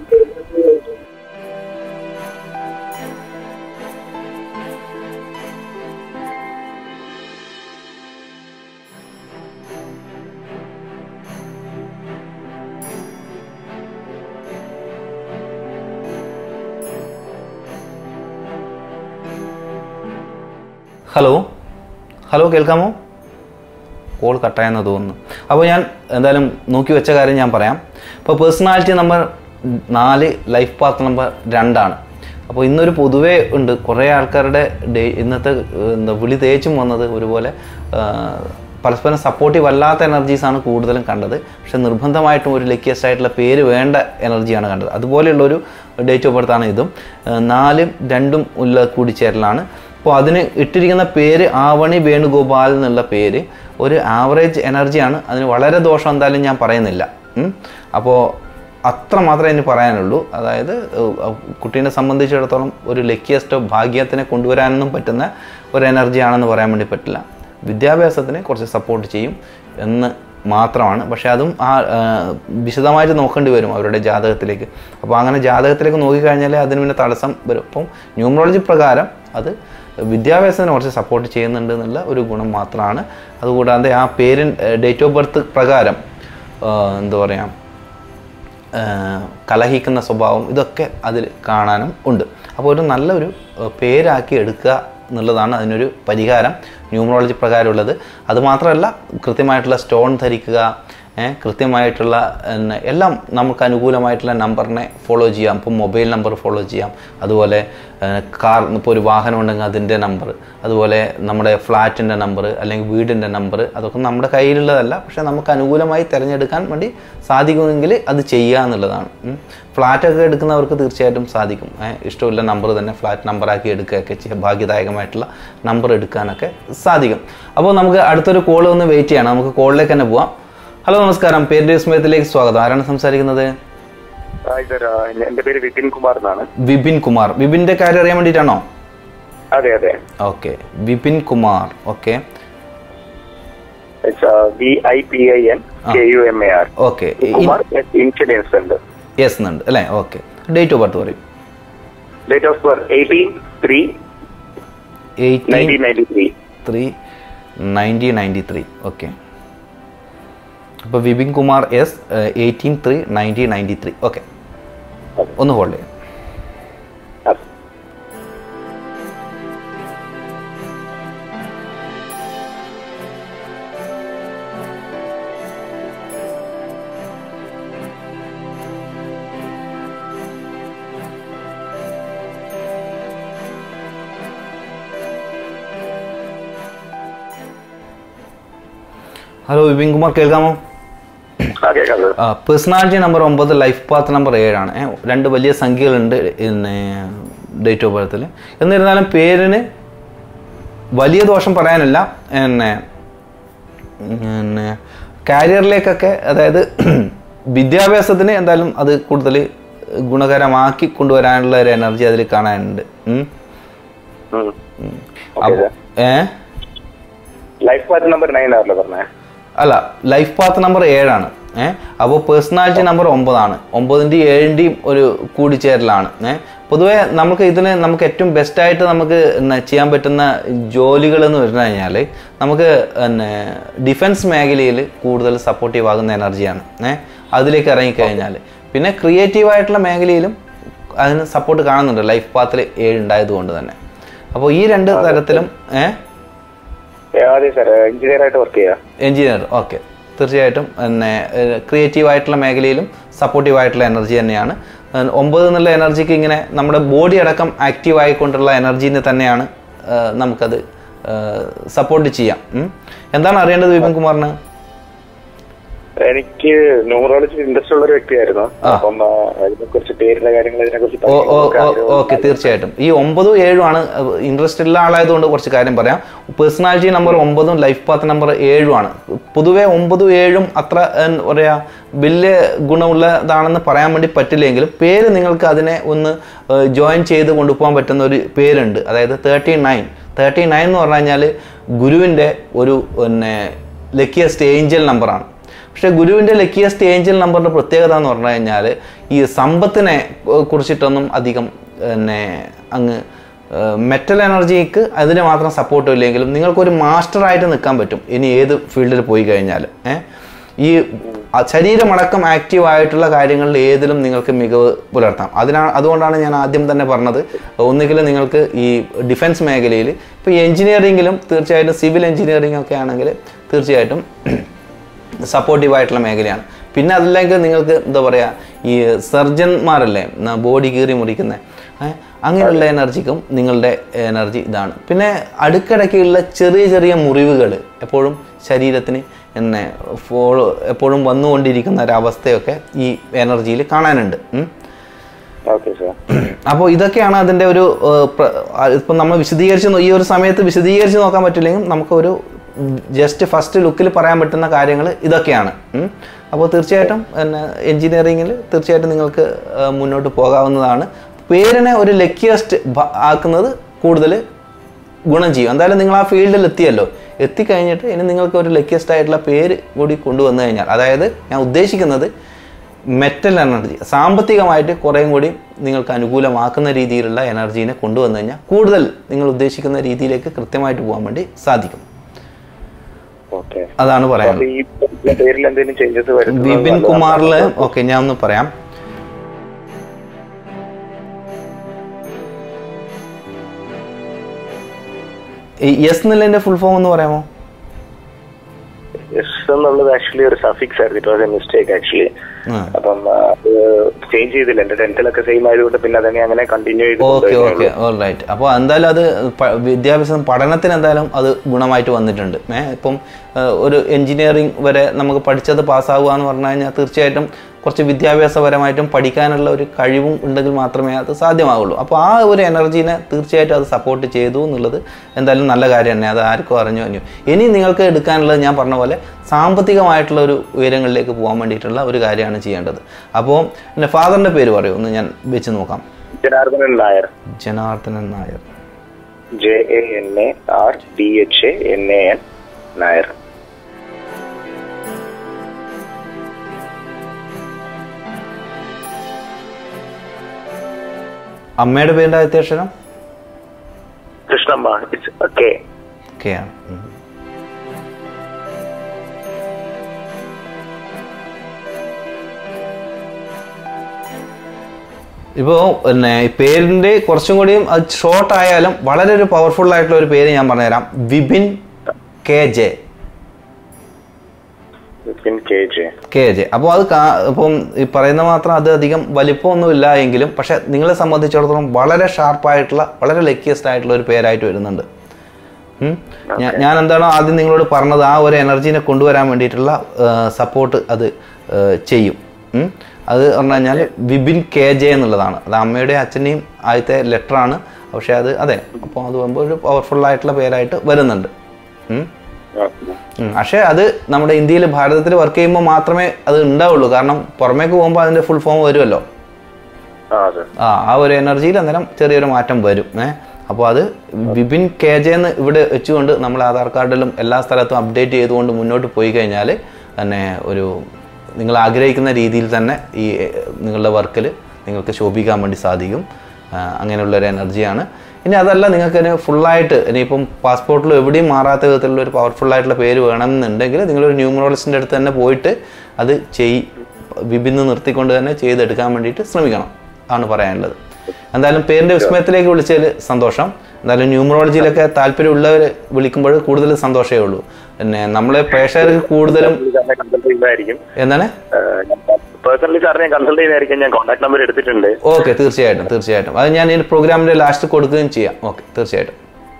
ഹലോ ഹലോ കേൾക്കാമോ കോൾ കട്ടായെന്ന് തോന്നുന്നു അപ്പോൾ ഞാൻ എന്തായാലും നോക്കി വെച്ച കാര്യം ഞാൻ പറയാം ഇപ്പോൾ പേഴ്സണാലിറ്റി നമ്പർ നാല് ലൈഫ് പാത്ത് നമ്പർ രണ്ടാണ് അപ്പോൾ ഇന്നൊരു പൊതുവേ ഉണ്ട് കുറേ ആൾക്കാരുടെ ഡേ ഇന്നത്തെ ഏഹ്, എന്താ വിളി തേച്ചും വന്നത് ഒരുപോലെ ആഹ്, പരസ്പരം സപ്പോർട്ടീവ് അല്ലാത്ത എനർജീസാണ് കൂടുതലും കണ്ടത് പക്ഷെ നിർബന്ധമായിട്ടും ഒരു ലക്കിയസ്റ്റ് ആയിട്ടുള്ള പേര് വേണ്ട എനർജിയാണ് കണ്ടത് അതുപോലെയുള്ളൊരു ഡേറ്റ് ഓഫ് ബർത്താണ് ഇതും ഏഹ്, നാലും രണ്ടും ഉള്ള കൂടിച്ചേരലാണ് അപ്പോൾ അതിന് ഇട്ടിരിക്കുന്ന പേര് ആവണി വേണുഗോപാൽ എന്നുള്ള പേര് ഒരു ആവറേജ് എനർജിയാണ് അതിന് വളരെ ദോഷം എന്തായാലും ഞാൻ പറയുന്നില്ല ഉം. അപ്പോൾ അത്ര മാത്രമേ എനിക്ക് പറയാനുള്ളൂ അതായത് ഏഹ്, കുട്ടീനെ സംബന്ധിച്ചിടത്തോളം ഒരു ലക്കിയസ്റ്റോ ഭാഗ്യത്തിനെ കൊണ്ടുവരാനൊന്നും പറ്റുന്ന ഒരു എനർജിയാണെന്ന് പറയാൻ വേണ്ടി പറ്റില്ല വിദ്യാഭ്യാസത്തിനെ കുറച്ച് സപ്പോർട്ട് ചെയ്യും എന്ന് മാത്രമാണ് പക്ഷേ അതും ആ ആ, വിശദമായിട്ട് നോക്കേണ്ടി വരും അവരുടെ ജാതകത്തിലേക്ക് അപ്പോൾ അങ്ങനെ ജാതകത്തിലേക്ക് നോക്കിക്കഴിഞ്ഞാൽ അതിന് പിന്നെ തടസ്സം വരും അപ്പം ന്യൂമറോളജി പ്രകാരം അത് വിദ്യാഭ്യാസത്തിന് കുറച്ച് സപ്പോർട്ട് ചെയ്യുന്നുണ്ട് എന്നുള്ള ഒരു ഗുണം മാത്രമാണ് അതുകൂടാതെ ആ പേരിൻ ഡേറ്റ് ഓഫ് ബർത്ത് പ്രകാരം ആ, എന്താ പറയുക ആഹ് കലഹിക്കുന്ന സ്വഭാവം ഇതൊക്കെ അതിൽ കാണാനും ഉണ്ട് അപ്പോൾ ഒരു നല്ലൊരു ആഹ് പേരാക്കി എടുക്കുക എന്നുള്ളതാണ് അതിനൊരു പരിഹാരം ന്യൂമറോളജി പ്രകാരമുള്ളത് അതുമാത്രമല്ല കൃത്യമായിട്ടുള്ള സ്റ്റോൺ ധരിക്കുക ഏഹ് കൃത്യമായിട്ടുള്ള പിന്നെ എല്ലാം നമുക്ക് അനുകൂലമായിട്ടുള്ള നമ്പറിനെ ഫോളോ ചെയ്യാം ഇപ്പോൾ മൊബൈൽ നമ്പർ ഫോളോ ചെയ്യാം അതുപോലെ ഏഹ് കാർ ഇപ്പോൾ ഒരു വാഹനം ഉണ്ടെങ്കിൽ അതിൻ്റെ നമ്പർ അതുപോലെ നമ്മുടെ ഫ്ലാറ്റിൻ്റെ നമ്പർ അല്ലെങ്കിൽ വീടിൻ്റെ നമ്പർ അതൊക്കെ നമ്മുടെ കയ്യിലുള്ളതല്ല പക്ഷേ നമുക്ക് അനുകൂലമായി തിരഞ്ഞെടുക്കാൻ വേണ്ടി സാധിക്കുമെങ്കിൽ അത് ചെയ്യുക എന്നുള്ളതാണ് ഉം. ഫ്ലാറ്റൊക്കെ എടുക്കുന്നവർക്ക് തീർച്ചയായിട്ടും സാധിക്കും ഏഹ് ഇഷ്ടമുള്ള നമ്പർ തന്നെ ഫ്ലാറ്റ് നമ്പറാക്കി എടുക്കുകയൊക്കെ ചെയ്യാം ഭാഗ്യദായകമായിട്ടുള്ള നമ്പർ എടുക്കാനൊക്കെ സാധിക്കും അപ്പോൾ നമുക്ക് അടുത്തൊരു കോൾ ഒന്ന് വെയിറ്റ് ചെയ്യണം നമുക്ക് കോളിലേക്ക് തന്നെ പോവാം ഹലോ നമസ്കാരം പേര് വിസ്മയത്തിലേക്ക് സ്വാഗതം ആരാണ് സംസാരിക്കുന്നത് ഹായ് സർ എന്റെ പേര് വിപിൻ കുമാർ എന്നാണ് വിപിൻ കുമാർ വിപിൻ്റെ കാര്യം അറിയാൻ വേണ്ടിയിട്ടാണോ അതെ അതെ okay Vipin Kumar okay V I P I N K U M A R okay Kumar insurance ഉണ്ട് യെസ് എന്നുണ്ട് അല്ലേ ഓക്കെ ഡേറ്റ് ഓഫ് ബർത്ത് പറയും date of birth eighteen three eighteen nineteen ninety three three nineteen ninety three okay അപ്പോൾ Vipin Kumar S eighteen three nineteen ninety three okay ഒന്ന് hold ചെയ്യാം hello Vipin Kumar കേൾക്കാമോ ആ കേൾക്കാം സർ പേഴ്സണാലിറ്റി നമ്പർ ഒമ്പത് ലൈഫ് പാത്ത് നമ്പർ ഏഴാണ് ഏ, രണ്ട് വലിയ സംഖ്യകളുണ്ട് പിന്നെ ഡേറ്റ് ഓഫ് ബർത്തിൽ എന്നിരുന്നാലും പേരിന് വലിയ ദോഷം പറയാനില്ല പിന്നെ പിന്നെ കാരിയറിലേക്കൊക്കെ അതായത് വിദ്യാഭ്യാസത്തിന് എന്തായാലും അത് കൂടുതൽ ഗുണകരമാക്കി കൊണ്ടുവരാനുള്ള ഒരു എനർജി അതിൽ കാണാനുണ്ട് ഉം. ഉം. അപ്പൊ ഏ ലൈഫ് പാത്ത് നമ്പർ നയൻ ആണല്ലോ പറഞ്ഞേ അല്ല ലൈഫ് പാത്ത് നമ്പർ ഏഴാണ് ഏഹ് അപ്പോൾ പേഴ്സണാലിറ്റി നമ്പർ ഒമ്പതാണ് ഒമ്പതിൻ്റെയും ഏഴിൻ്റെയും ഒരു കൂടിച്ചേരലാണ് ഏഹ് പൊതുവേ നമുക്ക് ഇതിന് നമുക്ക് ഏറ്റവും ബെസ്റ്റായിട്ട് നമുക്ക് എന്നാ ചെയ്യാൻ പറ്റുന്ന ജോലികൾ എന്ന് പറഞ്ഞു കഴിഞ്ഞാൽ നമുക്ക് പിന്നെ ഡിഫൻസ് മേഖലയിൽ കൂടുതൽ സപ്പോർട്ടീവ് ആകുന്ന എനർജിയാണ് ഏഹ് അതിലേക്ക് ഇറങ്ങിക്കഴിഞ്ഞാൽ പിന്നെ ക്രിയേറ്റീവ് ആയിട്ടുള്ള മേഖലയിലും അതിന് സപ്പോർട്ട് കാണുന്നുണ്ട് ലൈഫ് പാത്തിൽ ഏഴ് ഉണ്ടായത് കൊണ്ട് തന്നെ അപ്പോൾ ഈ രണ്ട് തരത്തിലും ഏഹ് ഏ, അതെ സർ എഞ്ചിനീയർ ആയിട്ട് വർക്ക് ചെയ്യാം എഞ്ചിനീയർ ഓക്കെ തീർച്ചയായിട്ടും പിന്നെ ക്രിയേറ്റീവ് ആയിട്ടുള്ള മേഖലയിലും സപ്പോർട്ടീവ് ആയിട്ടുള്ള എനർജി തന്നെയാണ് ഏഹ് ഒമ്പത് എന്നുള്ള എനർജിക്ക് ഇങ്ങനെ നമ്മുടെ ബോഡി അടക്കം ആക്റ്റീവ് ആയിക്കൊണ്ടുള്ള എനർജീനെ തന്നെയാണ് ഏഹ് നമുക്കത് സപ്പോർട്ട് ചെയ്യാം ഉം. എന്താണ് അറിയേണ്ടത് വിപിൻ കുമാറിന് എനിക്ക് ന്യൂമറോളജി ഇൻട്രസ്റ്റ് ഉള്ള ഒരു വ്യക്തിയായിരുന്നു അപ്പം ആ, ഇതിനെ കുറിച്ച് പേരിന്റെ കാര്യങ്ങൾ ഇതിനെ കുറിച്ച് ഓ ഓ ഓക്കെ തീർച്ചയായിട്ടും ഈ ഒമ്പതും ഏഴും ആണ് ഇൻട്രസ്റ്റ് ഉള്ള ആളായതുകൊണ്ട് കുറച്ച് കാര്യം പറയാം പേഴ്സണാലിറ്റി നമ്പർ ഒമ്പതും ലൈഫ് പാത്ത് നമ്പർ ഏഴും ആണ് പൊതുവെ ഒമ്പതും ഏഴും അത്ര എന്താ പറയാ വലിയ ഗുണമുള്ളതാണെന്ന് പറയാൻ വേണ്ടി പറ്റില്ലെങ്കിലും പേര് നിങ്ങൾക്ക് അതിനെ ഒന്ന് ജോയിൻ ചെയ്ത് കൊണ്ടുപോകാൻ പറ്റുന്ന ഒരു പേരുണ്ട് അതായത് തേർട്ടി നയൻ തേർട്ടി നയൻ എന്ന് പറഞ്ഞു കഴിഞ്ഞാൽ ഗുരുവിൻ്റെ ഒരു പിന്നെ ലക്കിയസ്റ്റ് ഏഞ്ചൽ നമ്പറാണ് പക്ഷേ ഗുരുവിൻ്റെ ലക്കിയസ്റ്റ് ഏഞ്ചൽ നമ്പറിൻ്റെ പ്രത്യേകത എന്ന് പറഞ്ഞു കഴിഞ്ഞാൽ ഈ സമ്പത്തിനെ ഏർ, കുറിച്ചിട്ടൊന്നും അധികം പിന്നെ അങ്ങ് മെറ്റൽ എനർജിക്ക് അതിന് മാത്രം സപ്പോർട്ടും ഇല്ലെങ്കിലും നിങ്ങൾക്കൊരു മാസ്റ്ററായിട്ട് നിൽക്കാൻ പറ്റും ഇനി ഏത് ഫീൽഡിൽ പോയി കഴിഞ്ഞാൽ ഏഹ് ഈ അ- ശരീരമടക്കം ആക്റ്റീവ് ആയിട്ടുള്ള കാര്യങ്ങളിൽ ഏതിലും നിങ്ങൾക്ക് മികവ് പുലർത്താം അതിനാണ് അതുകൊണ്ടാണ് ഞാൻ ആദ്യം തന്നെ പറഞ്ഞത് ഒന്നുകിൽ നിങ്ങൾക്ക് ഈ ഡിഫൻസ് മേഖലയിൽ ഇപ്പോൾ എഞ്ചിനീയറിങ്ങിലും തീർച്ചയായിട്ടും സിവിൽ എഞ്ചിനീയറിംഗ് ഒക്കെ ആണെങ്കിൽ തീർച്ചയായിട്ടും സപ്പോർട്ടീവ് ആയിട്ടുള്ള മേഖലയാണ് പിന്നെ അതല്ലെങ്കിൽ നിങ്ങൾക്ക് എന്താ പറയുക ഈ സർജന്മാരല്ലേ ബോഡി കീറി മുറിക്കുന്ന അങ്ങനെയുള്ള എനർജിക്കും നിങ്ങളുടെ എനർജി ഇതാണ് പിന്നെ അടുക്കിടയ്ക്കുള്ള ചെറിയ ചെറിയ മുറിവുകൾ എപ്പോഴും ശരീരത്തിന് എന്നെ ഫോളോ എപ്പോഴും വന്നുകൊണ്ടിരിക്കുന്ന ഒരവസ്ഥയൊക്കെ ഈ എനർജിയിൽ കാണാനുണ്ട് ഉം. ഓക്കെ സാർ അപ്പോൾ ഇതൊക്കെയാണ് അതിൻ്റെ ഒരു ഏഹ്, പ്ര- ആ, ഇപ്പം നമ്മൾ വിശദീകരിച്ച് നോ- ഈ ഒരു സമയത്ത് വിശദീകരിച്ച് നോക്കാൻ പറ്റില്ലെങ്കിൽ നമുക്കൊരു ജസ്റ്റ് ഫസ്റ്റ് ലുക്കിൽ പറയാൻ പറ്റുന്ന കാര്യങ്ങൾ ഇതൊക്കെയാണ് ഉം. അപ്പോൾ തീർച്ചയായിട്ടും പിന്നെ എൻജിനീയറിങ്ങിൽ തീർച്ചയായിട്ടും നിങ്ങൾക്ക് ഏഹ്, മുന്നോട്ട് പോകാവുന്നതാണ് പേരിനെ ഒരു ലക്കിയസ്റ്റ് ആക്കുന്നത് കൂടുതൽ ഗുണം ചെയ്യും എന്തായാലും നിങ്ങൾ ആ ഫീൽഡിൽ എത്തിയല്ലോ എത്തിക്കഴിഞ്ഞിട്ട് ഇനി നിങ്ങൾക്ക് ഒരു ലക്കിയസ്റ്റ് ആയിട്ടുള്ള പേര് കൂടി കൊണ്ടുവന്നു കഴിഞ്ഞാൽ അതായത് ഞാൻ ഉദ്ദേശിക്കുന്നത് മെറ്റൽ എനർജി സാമ്പത്തികമായിട്ട് കുറേയും കൂടി നിങ്ങൾക്ക് അനുകൂലമാക്കുന്ന രീതിയിലുള്ള എനർജീനെ കൊണ്ടുവന്നു കഴിഞ്ഞാൽ കൂടുതൽ നിങ്ങൾ ഉദ്ദേശിക്കുന്ന രീതിയിലേക്ക് കൃത്യമായിട്ട് പോകാൻ വേണ്ടി സാധിക്കും ഓക്കെ അതാണ് അപ്പൊ പറയാനുള്ളത് ഈ പേരിൽ എന്തെങ്കിലും ചേഞ്ചസ് വരും വിപിൻ കുമാറിൽ ഓക്കെ ഞാൻ ഒന്ന് പറയാം ഈ എസ് എന്നുള്ളതിന്റെ ഫുൾ ഫോം ഒന്ന് പറയാമോ എസ് എന്നുള്ളത് ആക്ച്വലി ഒരു സഫിക്സ് ആയിരുന്നു it was a mistake actually ആ. അപ്പം ചേഞ്ച് ചെയ്തില്ല എന്റെ ടെൻത്തിലൊക്കെ സെയിം ആയതുകൊണ്ട് പിന്നെ അതന്നെ അങ്ങനെ കണ്ടിന്യൂ ചെയ്ത് ഓക്കെ കൊണ്ടുപോയി ഓക്കെ ഓൾ റൈറ്റ് അപ്പോൾ എന്തായാലും അത് പ- വിദ്യാഭ്യാസം പഠനത്തിന് എന്തായാലും അത് ഗുണമായിട്ട് വന്നിട്ടുണ്ട് ഏ ഇപ്പം ഏഹ്, ഒരു എഞ്ചിനീയറിംഗ് വരെ നമുക്ക് പഠിച്ചത് പാസ്സാവുക എന്ന് പറഞ്ഞു കഴിഞ്ഞാൽ തീർച്ചയായിട്ടും കുറച്ച് വിദ്യാഭ്യാസപരമായിട്ടും പഠിക്കാനുള്ള ഒരു കഴിവും ഉണ്ടെങ്കിൽ മാത്രമേ അത് സാധ്യമാവുള്ളൂ അപ്പോൾ ആ ഒരു എനർജീനെ തീർച്ചയായിട്ടും അത് സപ്പോർട്ട് ചെയ്തു എന്നുള്ളത് എന്തായാലും നല്ല കാര്യം തന്നെ അത് ആർക്കും അറിഞ്ഞു അറിഞ്ഞു ഇനി നിങ്ങൾക്ക് എടുക്കാനുള്ളത് ഞാൻ പറഞ്ഞ പോലെ സാമ്പത്തികമായിട്ടുള്ള ഒരു ഉയരങ്ങളിലേക്ക് പോകാൻ വേണ്ടിയിട്ടുള്ള ഒരു കാര്യമാണ് ചെയ്യേണ്ടത് അപ്പോൾ എൻ്റെ ഫാദറിൻ്റെ പേര് പറയൂ ഒന്ന് ഞാൻ വെച്ച് നോക്കാം Janardhanan Nair Janardhanan Nair J A N A R D H A N A N Nair അമ്മയുടെ പേരിൻ്റെ ആദ്യത്തെ അക്ഷരം കൃഷ്ണമ്മ ഇറ്റ്സ് കെ കെ ആണ് ഉം. ഇപ്പോൾ പിന്നെ ഈ പേരിൻ്റെ കുറച്ചും കൂടിയും അത് ഷോർട്ട് ആയാലും വളരെ ഒരു പവർഫുൾ ആയിട്ടുള്ള ഒരു പേര് ഞാൻ പറഞ്ഞുതരാം Vipin K J Vipin K J K J അപ്പോൾ അത് കാ ഇപ്പം ഈ പറയുന്ന മാത്രം അത് അധികം വലിപ്പമൊന്നുമില്ല എങ്കിലും പക്ഷെ നിങ്ങളെ സംബന്ധിച്ചിടത്തോളം വളരെ ഷാർപ്പായിട്ടുള്ള വളരെ ലക്കിയസ്റ്റ് ആയിട്ടുള്ള ഒരു പേരായിട്ട് വരുന്നുണ്ട് ഉം. ഞാ- ഞാൻ എന്താണോ ആദ്യം നിങ്ങളോട് പറഞ്ഞത് ആ ഒരു എനർജീനെ കൊണ്ടുവരാൻ വേണ്ടിയിട്ടുള്ള സപ്പോർട്ട് അത് ഏ, ചെയ്യും ഉം. അത് പറഞ്ഞു കഴിഞ്ഞാൽ വിപിൻ കെ ജെ എന്നുള്ളതാണ് അത് അമ്മയുടെയും അച്ഛൻ്റെയും ആദ്യത്തെ ലെറ്ററാണ് പക്ഷേ അത് അതെ അപ്പോൾ അത് വരുമ്പോൾ ഒരു പവർഫുൾ ആയിട്ടുള്ള പേരായിട്ട് വരുന്നുണ്ട് ഉം. ഉം. പക്ഷേ അത് നമ്മുടെ ഇന്ത്യയിൽ ഭാരതത്തിൽ വർക്ക് ചെയ്യുമ്പോൾ മാത്രമേ അത് ഉണ്ടാവുള്ളൂ കാരണം പുറമേക്ക് പോകുമ്പോൾ അതിൻ്റെ ഫുൾ ഫോം വരുമല്ലോ ആ സർ ആ ആ ഒരു എനർജിയിൽ അന്നേരം ചെറിയൊരു മാറ്റം വരും ഏ അപ്പോൾ അത് വിപിൻ കെ ജെ എന്ന് ഇവിടെ വെച്ചുകൊണ്ട് നമ്മൾ ആധാർ കാർഡിലും എല്ലാ സ്ഥലത്തും അപ്ഡേറ്റ് ചെയ്തുകൊണ്ട് മുന്നോട്ട് പോയി കഴിഞ്ഞാൽ തന്നെ ഒരു നിങ്ങൾ ആഗ്രഹിക്കുന്ന രീതിയിൽ തന്നെ ഈ ഏ, നിങ്ങളുടെ വർക്കിൽ നിങ്ങൾക്ക് ശോഭിക്കാൻ വേണ്ടി സാധിക്കും ആ, അങ്ങനെയുള്ളൊരു എനർജിയാണ് ഇനി അതല്ല നിങ്ങൾക്ക് ഇനി ഫുള്ളായിട്ട് ഇനിയിപ്പം പാസ്പോർട്ടിലും എവിടെയും മാറാത്ത വിധത്തിലുള്ള ഒരു പവർഫുൾ ആയിട്ടുള്ള പേര് വേണമെന്നുണ്ടെങ്കിൽ നിങ്ങളൊരു ന്യൂമറോളജിസ്റ്റിൻ്റെ അടുത്ത് തന്നെ പോയിട്ട് അത് ചെയ് വിഭിന്ന് നിർത്തിക്കൊണ്ട് തന്നെ ചെയ്തെടുക്കാൻ വേണ്ടിയിട്ട് ശ്രമിക്കണം ആണ് പറയാനുള്ളത് എന്തായാലും പേരിൻ്റെ വിസ്മയത്തിലേക്ക് വിളിച്ചതിൽ സന്തോഷം എന്തായാലും ന്യൂമറോളജിയിലൊക്കെ താല്പര്യമുള്ളവർ വിളിക്കുമ്പോൾ കൂടുതൽ സന്തോഷമേ ഉള്ളൂ പിന്നെ നമ്മളെ പ്രേക്ഷകർക്ക് കൂടുതലും കൺസൾട്ട് ചെയ്യുന്നതായിരിക്കും എന്താണ് പേഴ്സണലി സാറിനെ ഞാൻ കൺസൾട്ട് ചെയ്യുന്നതായിരിക്കും ഞാൻ കോൺടാക്ട് നമ്പർ എടുത്തിട്ടുണ്ട് ഓക്കെ തീർച്ചയായിട്ടും തീർച്ചയായിട്ടും അത് ഞാൻ ഈ പ്രോഗ്രാമിൻ്റെ ലാസ്റ്റ് കൊടുക്കുകയും ചെയ്യാം ഓക്കെ തീർച്ചയായിട്ടും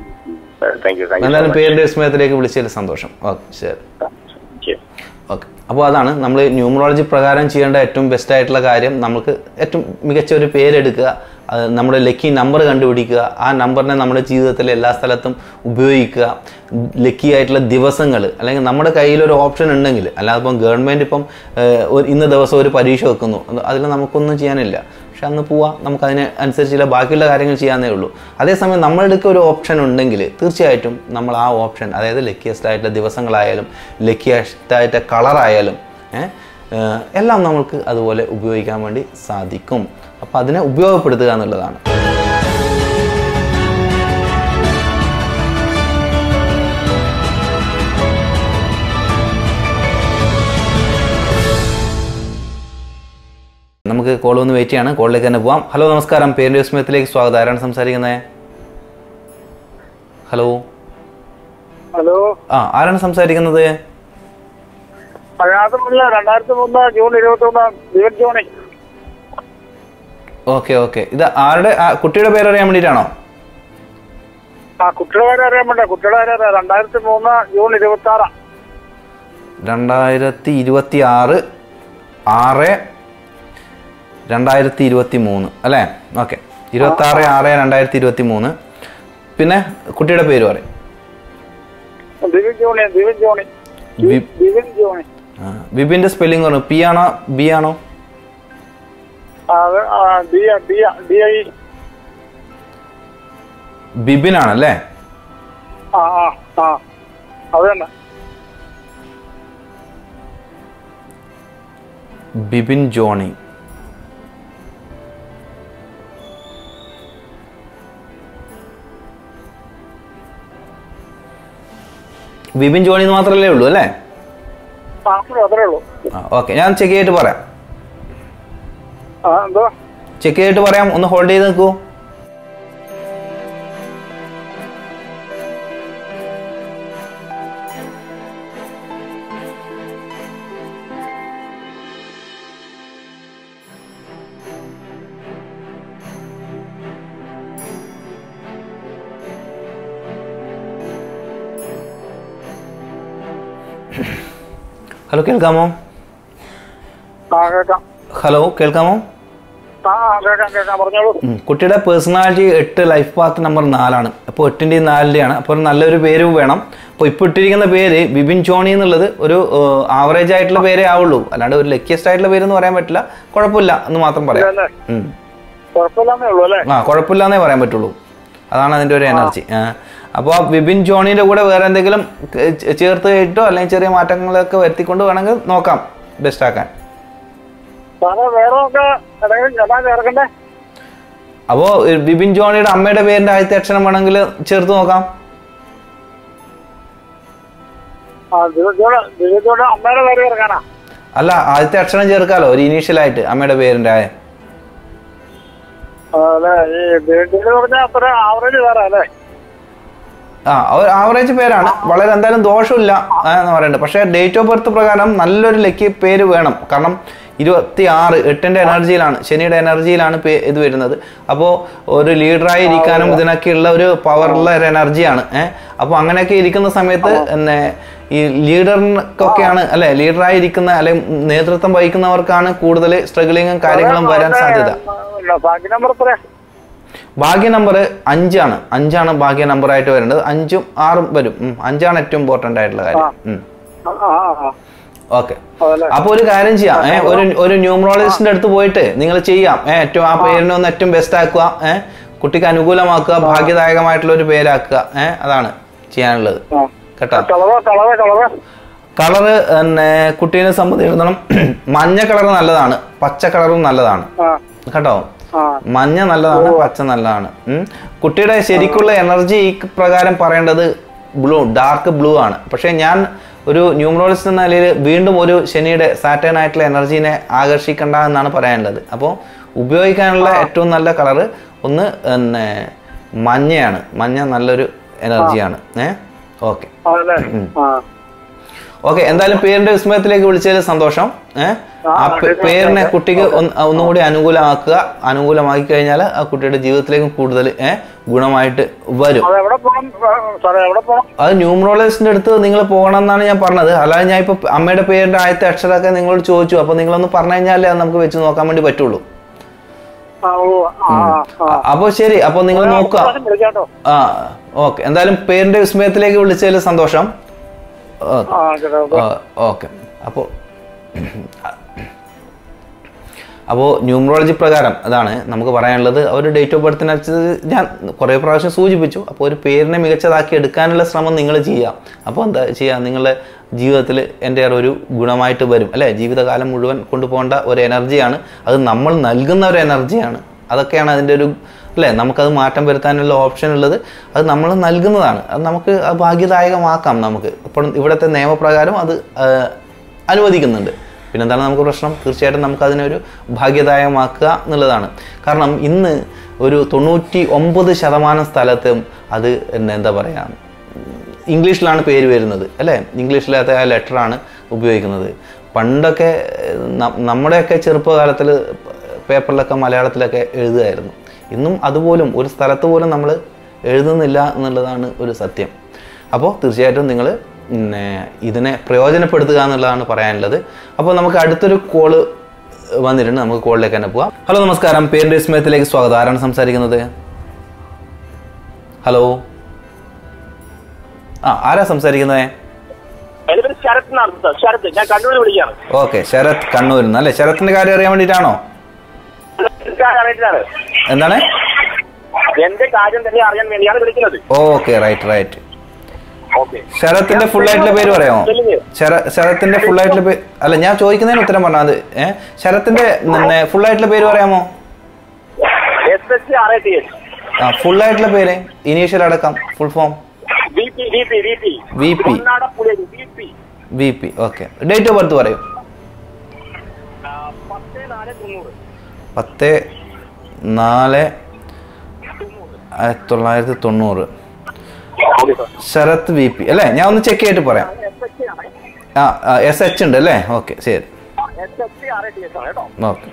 താങ്ക് യു താങ്ക് എന്തായാലും യു പേരിൻ്റെ വിസ്മയത്തിലേക്ക് വിളിച്ചതിൽ സന്തോഷം ഓക്കെ ശരി ഓക്കെ അപ്പോൾ അതാണ് നമ്മൾ ന്യൂമറോളജി പ്രകാരം ചെയ്യേണ്ട ഏറ്റവും ബെസ്റ്റ് ആയിട്ടുള്ള കാര്യം നമുക്ക് ഏറ്റവും മികച്ച ഒരു പേരെടുക്കുക അത് നമ്മുടെ ലക്കി നമ്പർ കണ്ടുപിടിക്കുക ആ നമ്പറിനെ നമ്മുടെ ജീവിതത്തിലെ എല്ലാ സ്ഥലത്തും ഉപയോഗിക്കുക ലക്കി ആയിട്ടുള്ള ദിവസങ്ങൾ അല്ലെങ്കിൽ നമ്മുടെ കയ്യിൽ ഒരു ഓപ്ഷൻ ഉണ്ടെങ്കിൽ അല്ലാതെ ഇപ്പം ഗവൺമെൻറ് ഇപ്പം ഏഹ്, ഒരു ഇന്ന ദിവസം ഒരു പരീക്ഷ വെക്കുന്നു അതിൽ നമുക്കൊന്നും ചെയ്യാനില്ല പക്ഷെ അന്ന് പോവാം നമുക്ക് അതിന് അനുസരിച്ചുള്ള ബാക്കിയുള്ള കാര്യങ്ങൾ ചെയ്യാന്നേ ഉള്ളൂ അതേസമയം നമ്മളുടെ ഒരു ഓപ്ഷൻ ഉണ്ടെങ്കിൽ തീർച്ചയായിട്ടും നമ്മൾ ആ ഓപ്ഷൻ അതായത് ലക്കിയസ്റ്റ് ആയിട്ടുള്ള ദിവസങ്ങളായാലും ലക്കിയസ്റ്റ് ആയിട്ട് കളറായാലും ഏഹ്, ഏഹ്, എല്ലാം നമുക്ക് അതുപോലെ ഉപയോഗിക്കാൻ വേണ്ടി സാധിക്കും അപ്പോൾ അതിനെ ഉപയോഗപ്പെടുത്തുക എന്നുള്ളതാണ് നമുക്ക് കോൾ ഒന്ന് വെയിറ്റ് ചെയ്യാണ് കോളിലേക്ക് തന്നെ പോവാം ഹലോ നമസ്കാരം പേരിൻ്റെ വിസ്മയത്തിലേക്ക് സ്വാഗതം ആരാണ് സംസാരിക്കുന്നത് ഹലോ ഹലോ ആ ആരാണ് സംസാരിക്കുന്നത് പഴയാത്തമുള്ള രണ്ടായിരത്തി മൂന്ന് ജൂൺ ഇരുപത്തി ഒന്ന് ദിവൻ ജോണി ഓക്കെ ഓക്കെ ഇത് ആരുടെ ആ, കുട്ടിയുടെ പേര് അറിയാൻ വേണ്ടിയിട്ടാണോ ആ കുട്ടിയുടെ പേര് അറിയാൻ വേണ്ട കുട്ടിയുടെ പേര് അറിയാം രണ്ടായിരത്തി മൂന്ന് ജൂൺ ഇരുപത്തി ആറ് രണ്ടായിരത്തി ഇരുപത്തി ആറ് ആറ് രണ്ടായിരത്തി ഇരുപത്തി മൂന്ന് അല്ലേ ഓക്കെ ഇരുപത്തി ആറ് ആറ് രണ്ടായിരത്തി ഇരുപത്തി മൂന്ന് പിന്നെ കുട്ടിയുടെ പേര് പറയും ദിവിൻ ജോണി ദിവിൻ ജോണി വി- ദിവിൻ ജോണി ആ, വിപിൻ്റെ സ്പെല്ലിംഗ് പറഞ്ഞു പി ആണോ ബി ആണോ അത് ആ, D D D I Bibin ആണല്ലേ ആ ആ ആ അത് തന്നെ ബിബിൻ ജോണി ബിബിൻ ജോണി എന്ന് മാത്രമല്ലേ ഉള്ളൂ അല്ലേ ആ അത്രേ ഉള്ളൂ ആ ഓക്കെ ഞാൻ ചെക്ക് ചെയ്തിട്ട് പറയാം ആ എന്തോ ചെക്ക് ചെയ്തിട്ട് പറയാം ഒന്ന് ഹോൾഡ് ചെയ്ത് നിൽക്കൂ ഹലോ കേൾക്കാമോ ആ കേൾക്കാം ഹലോ കേൾക്കാമോ ആ ആ, കേൾക്കാം കേൾക്കാം പറഞ്ഞോളൂ ഉം. കുട്ടിയുടെ പേഴ്സണാലിറ്റി എട്ട് ലൈഫ് പാത്ത് നമ്പർ നാലാണ് അപ്പോൾ എട്ടിൻ്റെയും നാലിൻ്റെയാണ് അപ്പോൾ നല്ലൊരു പേര് വേണം അപ്പോൾ ഇപ്പോൾ ഇട്ടിരിക്കുന്ന പേര് ബിബിൻ ചോണി എന്നുള്ളത് ഒരു ആവറേജ് ആയിട്ടുള്ള പേരേ ആവുള്ളൂ അല്ലാണ്ട് ഒരു ലക്കിയസ്റ്റ് ആയിട്ടുള്ള പേരെന്ന് പറയാൻ പറ്റില്ല കുഴപ്പമില്ല എന്ന് മാത്രം പറയാം അല്ലേ ഉം. കുഴപ്പമില്ലാന്നേ ഉള്ളൂ അല്ലേ ആ കുഴപ്പമില്ലാന്നേ പറയാൻ പറ്റുള്ളൂ അതാണ് അതിൻ്റെ ഒരു എനർജി അപ്പോൾ ആ ബിബിൻ ജോണിയുടെ കൂടെ വേറെ എന്തെങ്കിലും ചേ- ചേർത്ത് ഇട്ടോ അല്ലെങ്കിൽ ചെറിയ മാറ്റങ്ങളൊക്കെ വരുത്തിക്കൊണ്ട് വേണമെങ്കിൽ നോക്കാം ബെസ്റ്റ് ആക്കാൻ സാറേ വേറെ ഒക്കെ എന്തെങ്കിലും എന്നാ ചേർക്കണ്ടേ അപ്പോൾ ബിബിൻ ജോണിയുടെ അമ്മയുടെ പേരിൻ്റെ ആദ്യത്തെ അക്ഷരം വേണമെങ്കിൽ ചേർത്ത് നോക്കാം ആ ദിവസത്തോടെ ദിവസത്തോടെ അമ്മയുടെ പേര് ചേർക്കാനാ അല്ല ആദ്യത്തെ അക്ഷരം ചേർക്കാലോ ഒരു ഇനീഷ്യലായിട്ട് അമ്മയുടെ പേരിൻ്റെ ആയ ആ, അല്ലേ ഈ ദിവസത്തോടെ പറഞ്ഞാൽ അത്ര ആവറേജ് വേറെ അല്ലേ ആ ഒരു ആവറേജ് പേരാണ് വളരെ എന്തായാലും ദോഷമില്ല ആ, എന്ന് പറയുന്നത് പക്ഷേ ഡേറ്റ് ഓഫ് ബർത്ത് പ്രകാരം നല്ലൊരു ലക്കി പേര് വേണം കാരണം ഇരുപത്തി ആറ് എട്ടിൻ്റെ എനർജിയിലാണ് ശനിയുടെ എനർജിയിലാണ് പേ ഇത് വരുന്നത് അപ്പോൾ ഒരു ലീഡറായി ഇരിക്കാനും ഇതിനൊക്കെയുള്ള ഒരു പവറുള്ള ഒരു എനർജിയാണ് ഏഹ് അപ്പോൾ അങ്ങനെയൊക്കെ ഇരിക്കുന്ന സമയത്ത് പിന്നെ ഈ ലീഡറിനൊക്കെയാണ് അല്ലെ ലീഡറായി ഇരിക്കുന്ന അല്ലെങ്കിൽ നേതൃത്വം വഹിക്കുന്നവർക്കാണ് കൂടുതൽ സ്ട്രഗിളിങ്ങും കാര്യങ്ങളും വരാൻ സാധ്യത ബാക്കി നമ്പർ എത്ര ഭാഗ്യ നമ്പർ അഞ്ചാണ് അഞ്ചാണ് ഭാഗ്യ നമ്പർ ആയിട്ട് വരേണ്ടത് അഞ്ചും ആറും വരും ഉം. അഞ്ചാണ് ഏറ്റവും ഇമ്പോർട്ടൻ്റ് ആയിട്ടുള്ള കാര്യം ഉം. ആ ആ ആ ഓക്കെ അതല്ലേ അപ്പൊ ഒരു കാര്യം ചെയ്യാം ഏ, ഒരു ഒരു ന്യൂമറോളജിസ്റ്റിന്റെ അടുത്ത് പോയിട്ട് നിങ്ങൾ ചെയ്യാം ഏ, ഏറ്റവും ആ പേരിനെ ഒന്ന് ഏറ്റവും ബെസ്റ്റ് ആക്കുക ഏഹ് കുട്ടിക്ക് അനുകൂലമാക്കുക ഭാഗ്യദായകമായിട്ടുള്ള ഒരു പേരാക്കുക ഏഹ് അതാണ് ചെയ്യാനുള്ളത് ആ. കേട്ടോ കളറ് കളറ് കളറ് കളറ് പിന്നെ കുട്ടീനെ സംബന്ധിച്ചിടത്തോളം മഞ്ഞ കളർ നല്ലതാണ് പച്ച കളറും നല്ലതാണ് ആ കേട്ടോ ആ മഞ്ഞ നല്ലതാണ് പച്ച നല്ലതാണ് ഉം. കുട്ടിയുടെ ശരിക്കുള്ള എനർജി ഈ പ്രകാരം പറയേണ്ടത് ബ്ലൂ ഡാർക്ക് ബ്ലൂ ആണ് പക്ഷേ ഞാൻ ഒരു ന്യൂമറോളജിസ്റ്റ് എന്ന നിലയിൽ വീണ്ടും ഒരു ശനിയുടെ സാറ്റേൺ ആയിട്ടുള്ള എനർജീനെ ആകർഷിക്കണ്ട എന്നാണ് പറയാനുള്ളത് അപ്പോൾ ഉപയോഗിക്കാനുള്ള ഏറ്റവും നല്ല കളറ് ഒന്ന് പിന്നെ മഞ്ഞയാണ് മഞ്ഞ നല്ലൊരു എനർജിയാണ് ഏ ഓക്കെ അതല്ലേ ആ ഓക്കെ എന്തായാലും പേരിന്റെ വിസ്മയത്തിലേക്ക് വിളിച്ചതിൽ സന്തോഷം ഏഹ് ആ പേ- പേരിനെ കുട്ടിക്ക് ഒന്ന് ഒന്നുകൂടി അനുകൂലമാക്കുക അനുകൂലമാക്കി കഴിഞ്ഞാൽ ആ കുട്ടിയുടെ ജീവിതത്തിലേക്കും കൂടുതൽ ഏഹ് ഗുണമായിട്ട് വരും അത് എവിടെ പോകണം സാറേ എവിടെ പോകണം അത് ന്യൂമറോളജിസ്റ്റിന്റെ അടുത്ത് നിങ്ങൾ പോകണം എന്നാണ് ഞാൻ പറഞ്ഞത് അല്ലാതെ ഞാൻ ഇപ്പൊ അമ്മയുടെ പേരിന്റെ ആദ്യത്തെ അക്ഷരമൊക്കെ നിങ്ങളോട് ചോദിച്ചു അപ്പൊ നിങ്ങളൊന്ന് പറഞ്ഞു കഴിഞ്ഞാലേ അത് നമുക്ക് വെച്ച് നോക്കാൻ വേണ്ടി പറ്റുള്ളൂ ആ ഓ ആ ആ അപ്പോൾ ശരി അപ്പോൾ നിങ്ങൾ നോക്കുക പ്രാവശ്യം വിളിക്കാട്ടോ ആ ഓക്കെ എന്തായാലും പേരിന്റെ വിസ്മയത്തിലേക്ക് വിളിച്ചതിൽ സന്തോഷം ഓക്കെ ആ ചേട്ടാ ഓക്കെ അപ്പോൾ അപ്പോൾ ന്യൂമറോളജി പ്രകാരം അതാണ് നമുക്ക് പറയാനുള്ളത് ആ ഒരു ഡേറ്റ് ഓഫ് ബർത്തിനനുസരിച്ച് ഞാൻ കുറേ പ്രാവശ്യം സൂചിപ്പിച്ചു അപ്പോൾ ഒരു പേരിനെ മികച്ചതാക്കി എടുക്കാനുള്ള ശ്രമം നിങ്ങൾ ചെയ്യുക അപ്പോൾ എന്താ ചെയ്യുക നിങ്ങളുടെ ജീവിതത്തിൽ എൻ്റെ ഒരു ഗുണമായിട്ട് വരും അല്ലേ ജീവിതകാലം മുഴുവൻ കൊണ്ടുപോകേണ്ട ഒരു എനർജിയാണ് അത് നമ്മൾ നൽകുന്ന ഒരു എനർജിയാണ് അതൊക്കെയാണ് അതിൻ്റെ ഒരു അല്ലേ നമുക്കത് മാറ്റം വരുത്താനുള്ള ഓപ്ഷൻ ഉള്ളത് അത് നമ്മൾ നൽകുന്നതാണ് അത് നമുക്ക് അത് ഭാഗ്യദായകമാക്കാം നമുക്ക് ഇപ്പോൾ ഇവിടുത്തെ നിയമപ്രകാരം അത് ആ, അനുവദിക്കുന്നുണ്ട് പിന്നെന്താണ് നമുക്ക് പ്രശ്നം തീർച്ചയായിട്ടും നമുക്ക് അതിനൊരു ഭാഗ്യദായകമാക്കുക എന്നുള്ളതാണ് കാരണം ഇന്ന് ഒരു തൊണ്ണൂറ്റി ഒമ്പത് ശതമാനം സ്ഥലത്തും അത് പിന്നെ എന്താ പറയുക ഇംഗ്ലീഷിലാണ് പേര് വരുന്നത് അല്ലേ ഇംഗ്ലീഷിലത്തെ ആ ലെറ്ററാണ് ഉപയോഗിക്കുന്നത് പണ്ടൊക്കെ ന- നമ്മുടെയൊക്കെ ചെറുപ്പകാലത്തിൽ പേപ്പറിലൊക്കെ മലയാളത്തിലൊക്കെ എഴുതുമായിരുന്നു ഇന്നും അതുപോലും ഒരു സ്ഥലത്ത് പോലും നമ്മൾ എഴുതുന്നില്ല എന്നുള്ളതാണ് ഒരു സത്യം അപ്പോൾ തീർച്ചയായിട്ടും നിങ്ങൾ പിന്നെ ഇതിനെ പ്രയോജനപ്പെടുത്തുക എന്നുള്ളതാണ് പറയാനുള്ളത് അപ്പോൾ നമുക്ക് അടുത്തൊരു കോള് വന്നിട്ടുണ്ട് നമുക്ക് കോളിലേക്ക് തന്നെ പോവാം ഹലോ നമസ്കാരം പേരിന്റെ വിസ്മയത്തിലേക്ക് സ്വാഗതം ആരാണ് സംസാരിക്കുന്നത് ഹലോ ആ ആരാ സംസാരിക്കുന്നത് എന്റെ പേര് ശരത് എന്നാണ് സാർ ശരത് ഞാൻ കണ്ണൂരിൽ വിളിക്കുകയാണ് ഓക്കെ ശരത് കണ്ണൂരിൽ നിന്ന് അല്ലേ ശരത്തിന്റെ കാര്യം അറിയാൻ വേണ്ടിയിട്ടാണോ അറിയിട്ടാണ് എന്താണ് എന്റെ കാര്യം തന്നെ അറിയാൻ വേണ്ടിയാണ് വിളിക്കുന്നത് ഓക്കെ റൈറ്റ് റൈറ്റ് ഓക്കെ ശരത്തിന്റെ ഫുൾ ആയിട്ടുള്ള പേര് പറയാമോ ശര- ശരത്തിന്റെ ഫുൾ ആയിട്ടുള്ള പേര് അല്ല ഞാൻ ചോദിക്കുന്നതിന് ഉത്തരം പറഞ്ഞാൽ അത് ഏഹ് ശരത്തിന്റെ പിന്നെ ഫുൾ ആയിട്ടുള്ള പേര് പറയാമോ S S C R I T H ആ ഫുൾ ആയിട്ടുള്ള പേര് ഇനീഷ്യൽ അടക്കം full form V P V P V P VP. Puleri V P V P okay date of birth പറയൂ പത്ത് നാല് തൊണ്ണൂറ് പത്ത് നാല് ആയിരത്തി തൊള്ളായിരത്തി തൊണ്ണൂറ് okay sir Sarath V P അല്ലേ ഞാൻ ഒന്ന് ചെക്ക് ചെയ്തിട്ട് പറയാം എസ് എസ് സി ആണ് ആ എസ് എച്ച് ഉണ്ട് അല്ലേ ഓക്കെ ശരി S S C R I T H ആണ് കേട്ടോ ഓക്കെ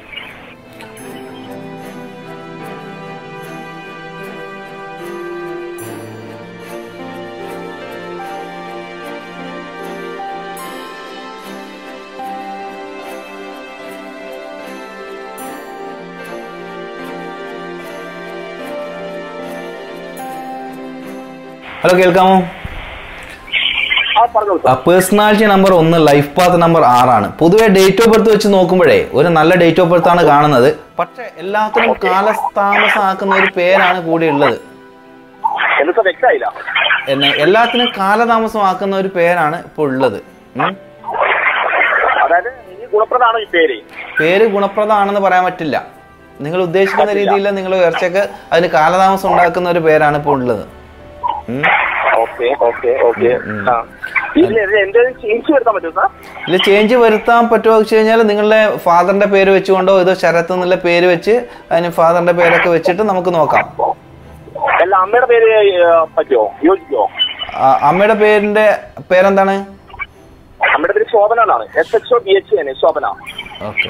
ഹലോ കേൾക്കാമോ ആ പറഞ്ഞോളൂ സാർ പേഴ്സണാലിറ്റി നമ്പർ ഒന്ന് ലൈഫ് പാത്ത് നമ്പർ ആറാണ് പൊതുവെ ഡേറ്റ് ഓഫ് ബർത്ത് വെച്ച് നോക്കുമ്പോഴേ ഒരു നല്ല ഡേറ്റ് ഓഫ് ബർത്ത് ആണ് കാണുന്നത് പക്ഷെ എല്ലാത്തിനും കാലതാമസമാക്കുന്ന ഒരു പേരാണ് കൂടി ഉള്ളത് എന്ത് സാർ വ്യക്തമായില്ല എന്നെ എല്ലാത്തിനും കാലതാമസമാക്കുന്ന ഒരു പേരാണ് ഇപ്പോൾ ഉള്ളത് ഉം. അതായത് ഈ ഗുണപ്രദമാണോ ഈ പേര് പേര് ഗുണപ്രദമാണെന്ന് പറയാൻ പറ്റില്ല നിങ്ങൾ ഉദ്ദേശിക്കുന്ന രീതിയിൽ നിങ്ങൾ ഉയർച്ചയ്ക്ക് അതിന് കാലതാമസം ഉണ്ടാക്കുന്ന ഒരു പേരാണ് ഇപ്പോൾ ഉള്ളത് ഉം. ഓക്കെ ഓക്കെ ഓക്കെ ആ ഇതിൽ എന്തെങ്കിലും ചേഞ്ച് വരുത്താൻ പറ്റുമോ സാർ ഇതിൽ ചേഞ്ച് വരുത്താൻ പറ്റുമോ വെച്ച് കഴിഞ്ഞാൽ നിങ്ങളുടെ ഫാദറിന്റെ പേര് വെച്ചുകൊണ്ടോ ഇത് ശരത്ത് എന്നുള്ള പേര് വെച്ച് അതിന് ഫാദറിന്റെ പേരൊക്കെ വെച്ചിട്ട് നമുക്ക് നോക്കാം അല്ല അമ്മയുടെ പേര് ഏ, പറ്റുമോ യോജിക്കുമോ ആ, അമ്മയുടെ പേരിന്റെ പേരെന്താണ് അമ്മയുടെ പേര് ശോഭന എന്നാണ് S H O B H N Shobhana okay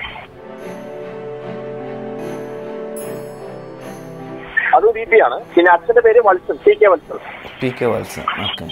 അത് ബി പി ആണ് പിന്നെ അച്ഛന്റെ പേര് Vatsal C K Vatsal P K Vatsan okay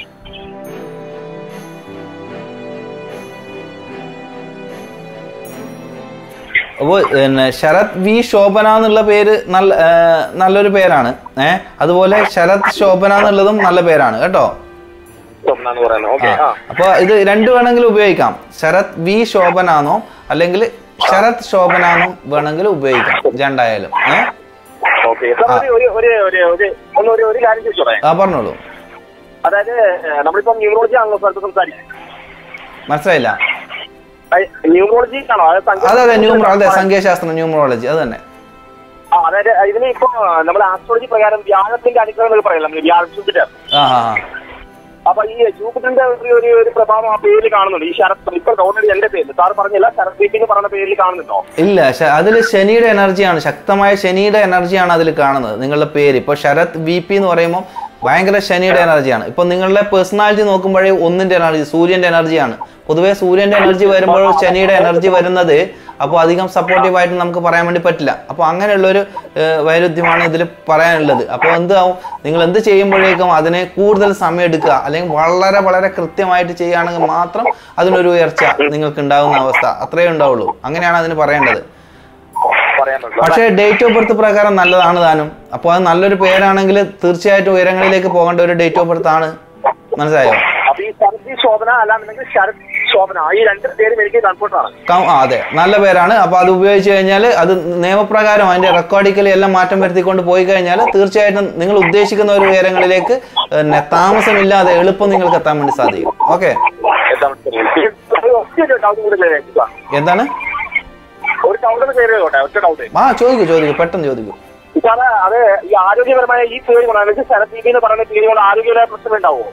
അപ്പോൾ പിന്നെ ശരത് വി ശോഭന എന്നുള്ള പേര് നല്ല ആ, നല്ലൊരു പേരാണ് ഏഹ് അതുപോലെ ശരത് ശോഭന എന്നുള്ളതും നല്ല പേരാണ് കേട്ടോ ശോഭന എന്ന് പറയുന്നത് ഓക്കെ ആ അപ്പൊ ഇത് രണ്ട് വേണമെങ്കിലും ഉപയോഗിക്കാം ശരത് വി ശോഭനാന്നോ അല്ലെങ്കിൽ ശരത് ശോഭനാന്നോ വേണമെങ്കിൽ ഉപയോഗിക്കാം രണ്ടായാലും ഏഹ് ഓക്കെ സാർ ഒരു ഒരു ഒരു ഒരു ഒരു ഒന്ന് ഒരു ഒരു കാര്യം ചോദിച്ചോടെ ആ പറഞ്ഞോളൂ അതായത് ഏ, നമ്മളിപ്പം ന്യൂമറോളജി ആണല്ലോ സ്ഥലത്ത് സംസാരിക്കുന്നത് മനസ്സിലായില്ല ന്യൂമറോളജി ആണോ അതായത് സംഖ്യ- അതെ അതെ ന്യൂമറോ അതെ സംഖ്യാശാസ്ത്രം ന്യൂമറോളജി അത് തന്നെ ആ, അതായത് ഇതിന് ഇപ്പൊ നമ്മൾ ആസ്ട്രോളജി പ്രകാരം വ്യാഴത്തിന്റെ അനുഗ്രഹം എന്നൊക്കെ പറയില്ല നമ്മൾ വ്യാഴം ജൂപ്പിറ്റർ ആ ആ ആ. അപ്പൊ ഈ ജൂപ്പിറ്ററിന്റെ ഒരു ഒരു ഒരു പ്രഭാവം ആ പേരിൽ കാണുന്നുണ്ട് ഈ ശരത് ഇപ്പൊ ഓൾറെഡി എന്റെ പേര് സാർ പറഞ്ഞില്ല ശരത് ദീപ് എന്ന് പറയുന്ന പേരിൽ കാണുന്നുണ്ടോ ഇല്ല അതിൽ ശനിയുടെ എനർജിയാണ് ശക്തമായ ശനിയുടെ എനർജിയാണ് അതിൽ കാണുന്നത് നിങ്ങളുടെ പേര് ഇപ്പോൾ ശരത് വി പി എന്ന് പറയുമ്പോൾ ഭയങ്കര ശനിയുടെ എനർജിയാണ് ഇപ്പൊ നിങ്ങളുടെ പേഴ്സണാലിറ്റി നോക്കുമ്പോഴേ ഒന്നിന്റെ എനർജി സൂര്യന്റെ എനർജിയാണ് പൊതുവെ സൂര്യന്റെ എനർജി വരുമ്പോൾ ശനിയുടെ എനർജി വരുന്നത് അപ്പോൾ അധികം സപ്പോർട്ടീവ് ആയിട്ട് നമുക്ക് പറയാൻ വേണ്ടി പറ്റില്ല അപ്പോൾ അങ്ങനെയുള്ളൊരു ഏഹ്, വൈരുദ്ധ്യമാണ് ഇതിൽ പറയാനുള്ളത് അപ്പോൾ എന്താവും നിങ്ങൾ എന്ത് ചെയ്യുമ്പോഴേക്കും അതിനെ കൂടുതൽ സമയം എടുക്കുക അല്ലെങ്കിൽ വളരെ വളരെ കൃത്യമായിട്ട് ചെയ്യുകയാണെങ്കിൽ മാത്രം അതിനൊരു ഉയർച്ച നിങ്ങൾക്ക് ഉണ്ടാകുന്ന അവസ്ഥ അത്രയേ ഉണ്ടാവുള്ളൂ അങ്ങനെയാണ് അതിന് പറയേണ്ടത് പറയാൻ പറ്റില്ല പക്ഷേ ഡേറ്റ് ഓഫ് ബർത്ത് പ്രകാരം നല്ലതാണ് താനും അപ്പോൾ അത് നല്ലൊരു പേരാണെങ്കിൽ തീർച്ചയായിട്ടും ഉയരങ്ങളിലേക്ക് പോകേണ്ട ഒരു ഡേറ്റ് ഓഫ് ബർത്ത് ആണ് മനസ്സിലായോ അപ്പൊ ഈ ശരത് ശോഭന അല്ലാന്നുണ്ടെങ്കിൽ ശരത് ശോഭന ഈ രണ്ട് പേരും എനിക്ക് കൺഫേർട്ട് ആണ് കം- ആ അതെ നല്ല പേരാണ് അപ്പോൾ അത് ഉപയോഗിച്ച് കഴിഞ്ഞാൽ അത് നിയമപ്രകാരം അതിന്റെ റെക്കോർഡിക്കലി എല്ലാം മാറ്റം വരുത്തിക്കൊണ്ട് പോയി കഴിഞ്ഞാൽ തീർച്ചയായിട്ടും നിങ്ങൾ ഉദ്ദേശിക്കുന്ന ഒരു ഉയരങ്ങളിലേക്ക് പിന്നെ താമസമില്ലാതെ എളുപ്പം നിങ്ങൾക്ക് എത്താൻ വേണ്ടി സാധിക്കും ഓക്കെ എന്താണ് ഒരു ഒറ്റ ഡൗട്ട് കൂടെ clear ആക്കിക്കോ. എന്താണ് ഒരു ഡൗട്ട് ക്ലിയർ ചെയ്തോട്ടെ ഒറ്റ ഡൗട്ട് ആ ചോദിക്കൂ ചോദിക്കൂ പെട്ടെന്ന് ചോദിക്കൂ സാറ് അത് ഈ ആരോഗ്യപരമായ ഈ പേര് കൊണ്ട് അല്ലെങ്കിൽ ശരത് ദീപ് എന്ന് പറയുന്ന പേര് കൊണ്ട് ആരോഗ്യപരമായ പ്രശ്നം ഉണ്ടാവുമോ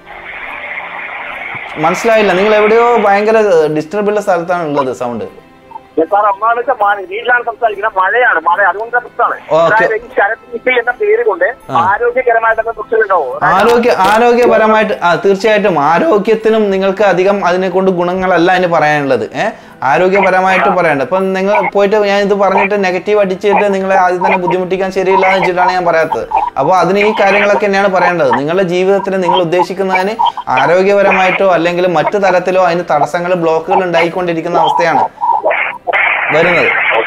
മനസ്സിലായില്ല നിങ്ങൾ എവിടെയോ ഭയങ്കര ഡിസ്റ്റർബ് ഉള്ള സ്ഥലത്താണ് ഉള്ളത് സൗണ്ട് സാർ ഒന്നാന്ന് വെച്ചാൽ മഴ വീട്ടിലാണ് സംസാരിക്കുന്നത് മഴയാണ് മഴ അതുകൊണ്ട് പ്രശ്നമാണ് ഓക്കേ. അതായത് ഈ ശരത് ദീപ് എന്ന പേര് കൊണ്ട് ആരോഗ്യകരമായിട്ടൊക്കെ പ്രശ്നം ഉണ്ടാവുമോ ആരോഗ്യ ആരോഗ്യപരമായിട്ട് ആ തീർച്ചയായിട്ടും ആരോഗ്യത്തിനും നിങ്ങൾക്ക് അധികം അതിനെ കൊണ്ട് ഗുണങ്ങളല്ല അതിന് പറയാനുള്ളത് ഏഹ് ആരോഗ്യപരമായിട്ട് പറയേണ്ടത് ഇപ്പം നിങ്ങൾ പോയിട്ട് ഞാൻ ഇത് പറഞ്ഞിട്ട് നെഗറ്റീവ് അടിച്ചിട്ട് നിങ്ങളെ ആദ്യം തന്നെ ബുദ്ധിമുട്ടിക്കാൻ ശരിയില്ല എന്ന് വെച്ചിട്ടാണ് ഞാൻ പറയാത്തത് അപ്പോൾ അതിന് ഈ കാര്യങ്ങളൊക്കെ തന്നെയാണ് പറയേണ്ടത് നിങ്ങളുടെ ജീവിതത്തിൽ നിങ്ങൾ ഉദ്ദേശിക്കുന്നതിന് ആരോഗ്യപരമായിട്ടോ അല്ലെങ്കിൽ മറ്റു തരത്തിലോ അതിന് തടസ്സങ്ങൾ ബ്ലോക്കുകൾ ഉണ്ടായിക്കൊണ്ടിരിക്കുന്ന അവസ്ഥയാണ് വരുന്നത്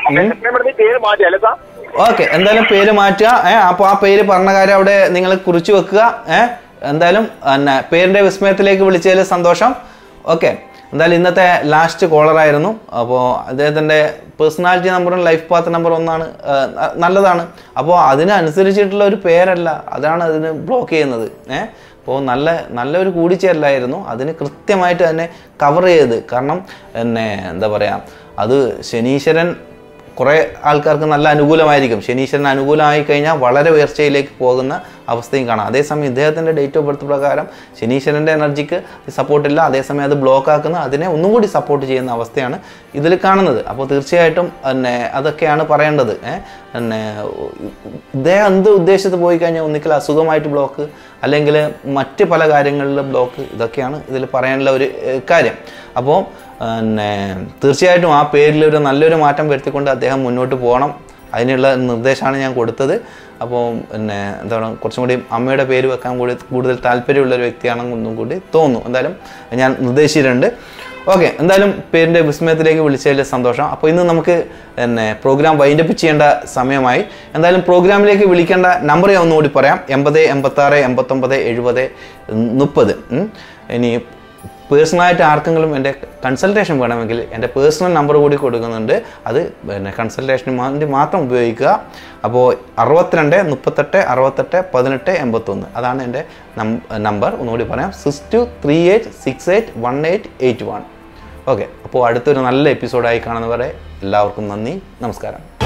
അപ്പൊ എത്രയും പെട്ടെന്ന് ഈ പേര് മാറ്റി അല്ലേ സാർ ഓക്കെ എന്തായാലും പേര് മാറ്റുക ഏഹ് അപ്പോൾ ആ പേര് പറഞ്ഞ കാര്യം അവിടെ നിങ്ങൾ കുറിച്ച് വെക്കുക ഏഹ് എന്തായാലും പിന്നെ പേരിന്റെ വിസ്മയത്തിലേക്ക് വിളിച്ചതിൽ സന്തോഷം ഓക്കെ എന്തായാലും ഇന്നത്തെ ലാസ്റ്റ് കോളറായിരുന്നു അപ്പോൾ അദ്ദേഹത്തിൻ്റെ പേഴ്സണാലിറ്റി നമ്പറും ലൈഫ് പാത്ത് നമ്പറും ഒന്നാണ് ഏഹ്, ന- നല്ലതാണ് അപ്പോൾ അതിനനുസരിച്ചിട്ടുള്ള ഒരു പേരല്ല അതാണ് അതിന് ബ്ലോക്ക് ചെയ്യുന്നത് ഏഹ് അപ്പോൾ നല്ല നല്ലൊരു കൂടിച്ചേരലായിരുന്നു അതിന് കൃത്യമായിട്ട് തന്നെ കവർ ചെയ്ത് കാരണം പിന്നെ എന്താ പറയുക അത് ശനീശ്വരൻ കുറേ ആൾക്കാർക്ക് നല്ല അനുകൂലമായിരിക്കും ശനീശ്വരൻ അനുകൂലമായി കഴിഞ്ഞാൽ വളരെ ഉയർച്ചയിലേക്ക് പോകുന്ന അവസ്ഥയും കാണാം അതേസമയം ഇദ്ദേഹത്തിൻ്റെ ഡേറ്റ് ഓഫ് ബർത്ത് പ്രകാരം ശനീശ്വരൻ്റെ എനർജിക്ക് സപ്പോർട്ടില്ല അതേസമയം അത് ബ്ലോക്ക് ആക്കുന്ന അതിനെ ഒന്നും കൂടി സപ്പോർട്ട് ചെയ്യുന്ന അവസ്ഥയാണ് ഇതിൽ കാണുന്നത് അപ്പോൾ തീർച്ചയായിട്ടും പിന്നെ അതൊക്കെയാണ് പറയേണ്ടത് ഏഹ് പിന്നെ ഇദ്ദേഹം എന്ത് ഉദ്ദേശത്ത് പോയി കഴിഞ്ഞാൽ ഒന്നിക്കൽ അസുഖമായിട്ട് ബ്ലോക്ക് അല്ലെങ്കിൽ മറ്റ് പല കാര്യങ്ങളിലും ബ്ലോക്ക് ഇതൊക്കെയാണ് ഇതിൽ പറയാനുള്ള ഒരു ഏഹ്, കാര്യം അപ്പോൾ പിന്നെ തീർച്ചയായിട്ടും ആ പേരിൽ ഒരു നല്ലൊരു മാറ്റം വരുത്തിക്കൊണ്ട് അദ്ദേഹം മുന്നോട്ട് പോകണം അതിനുള്ള നിർദ്ദേശമാണ് ഞാൻ കൊടുത്തത് അപ്പോൾ പിന്നെ എന്താണ് കുറച്ചും കൂടി അമ്മയുടെ പേര് വെക്കാൻ കൂടി കൂടുതൽ താല്പര്യമുള്ള ഒരു വ്യക്തിയാണെന്നൊന്നും കൂടി തോന്നുന്നു എന്തായാലും ഞാൻ നിർദ്ദേശിച്ചിട്ടുണ്ട് ഓക്കെ എന്തായാലും പേരിൻ്റെ വിസ്മയത്തിലേക്ക് വിളിച്ചതിൽ സന്തോഷം അപ്പോൾ ഇന്ന് നമുക്ക് പിന്നെ പ്രോഗ്രാം വൈൻഡപ്പ് ചെയ്യേണ്ട സമയമായി എന്തായാലും പ്രോഗ്രാമിലേക്ക് വിളിക്കേണ്ട നമ്പർ ഞാൻ ഒന്നുകൂടി പറയാം എൺപത് എൺപത്താറ് എൺപത്തൊമ്പത് എഴുപത് മുപ്പത് ഇനി പേഴ്സണലായിട്ട് ആർക്കെങ്കിലും എൻ്റെ കൺസൾട്ടേഷൻ വേണമെങ്കിൽ എൻ്റെ പേഴ്സണൽ നമ്പർ കൂടി കൊടുക്കുന്നുണ്ട് അത് പിന്നെ കൺസൾട്ടേഷന് വേണ്ടി മാത്രം ഉപയോഗിക്കുക അപ്പോൾ അറുപത്തിരണ്ട് മുപ്പത്തെട്ട് അറുപത്തെട്ട് പതിനെട്ട് എൺപത്തൊന്ന് അതാണ് എൻ്റെ നമ്പർ ഒന്നുകൂടി പറയാം six two three eight six eight one eight eight one okay അപ്പോൾ അടുത്തൊരു നല്ല എപ്പിസോഡായി കാണുന്നവരെ എല്ലാവർക്കും നന്ദി നമസ്കാരം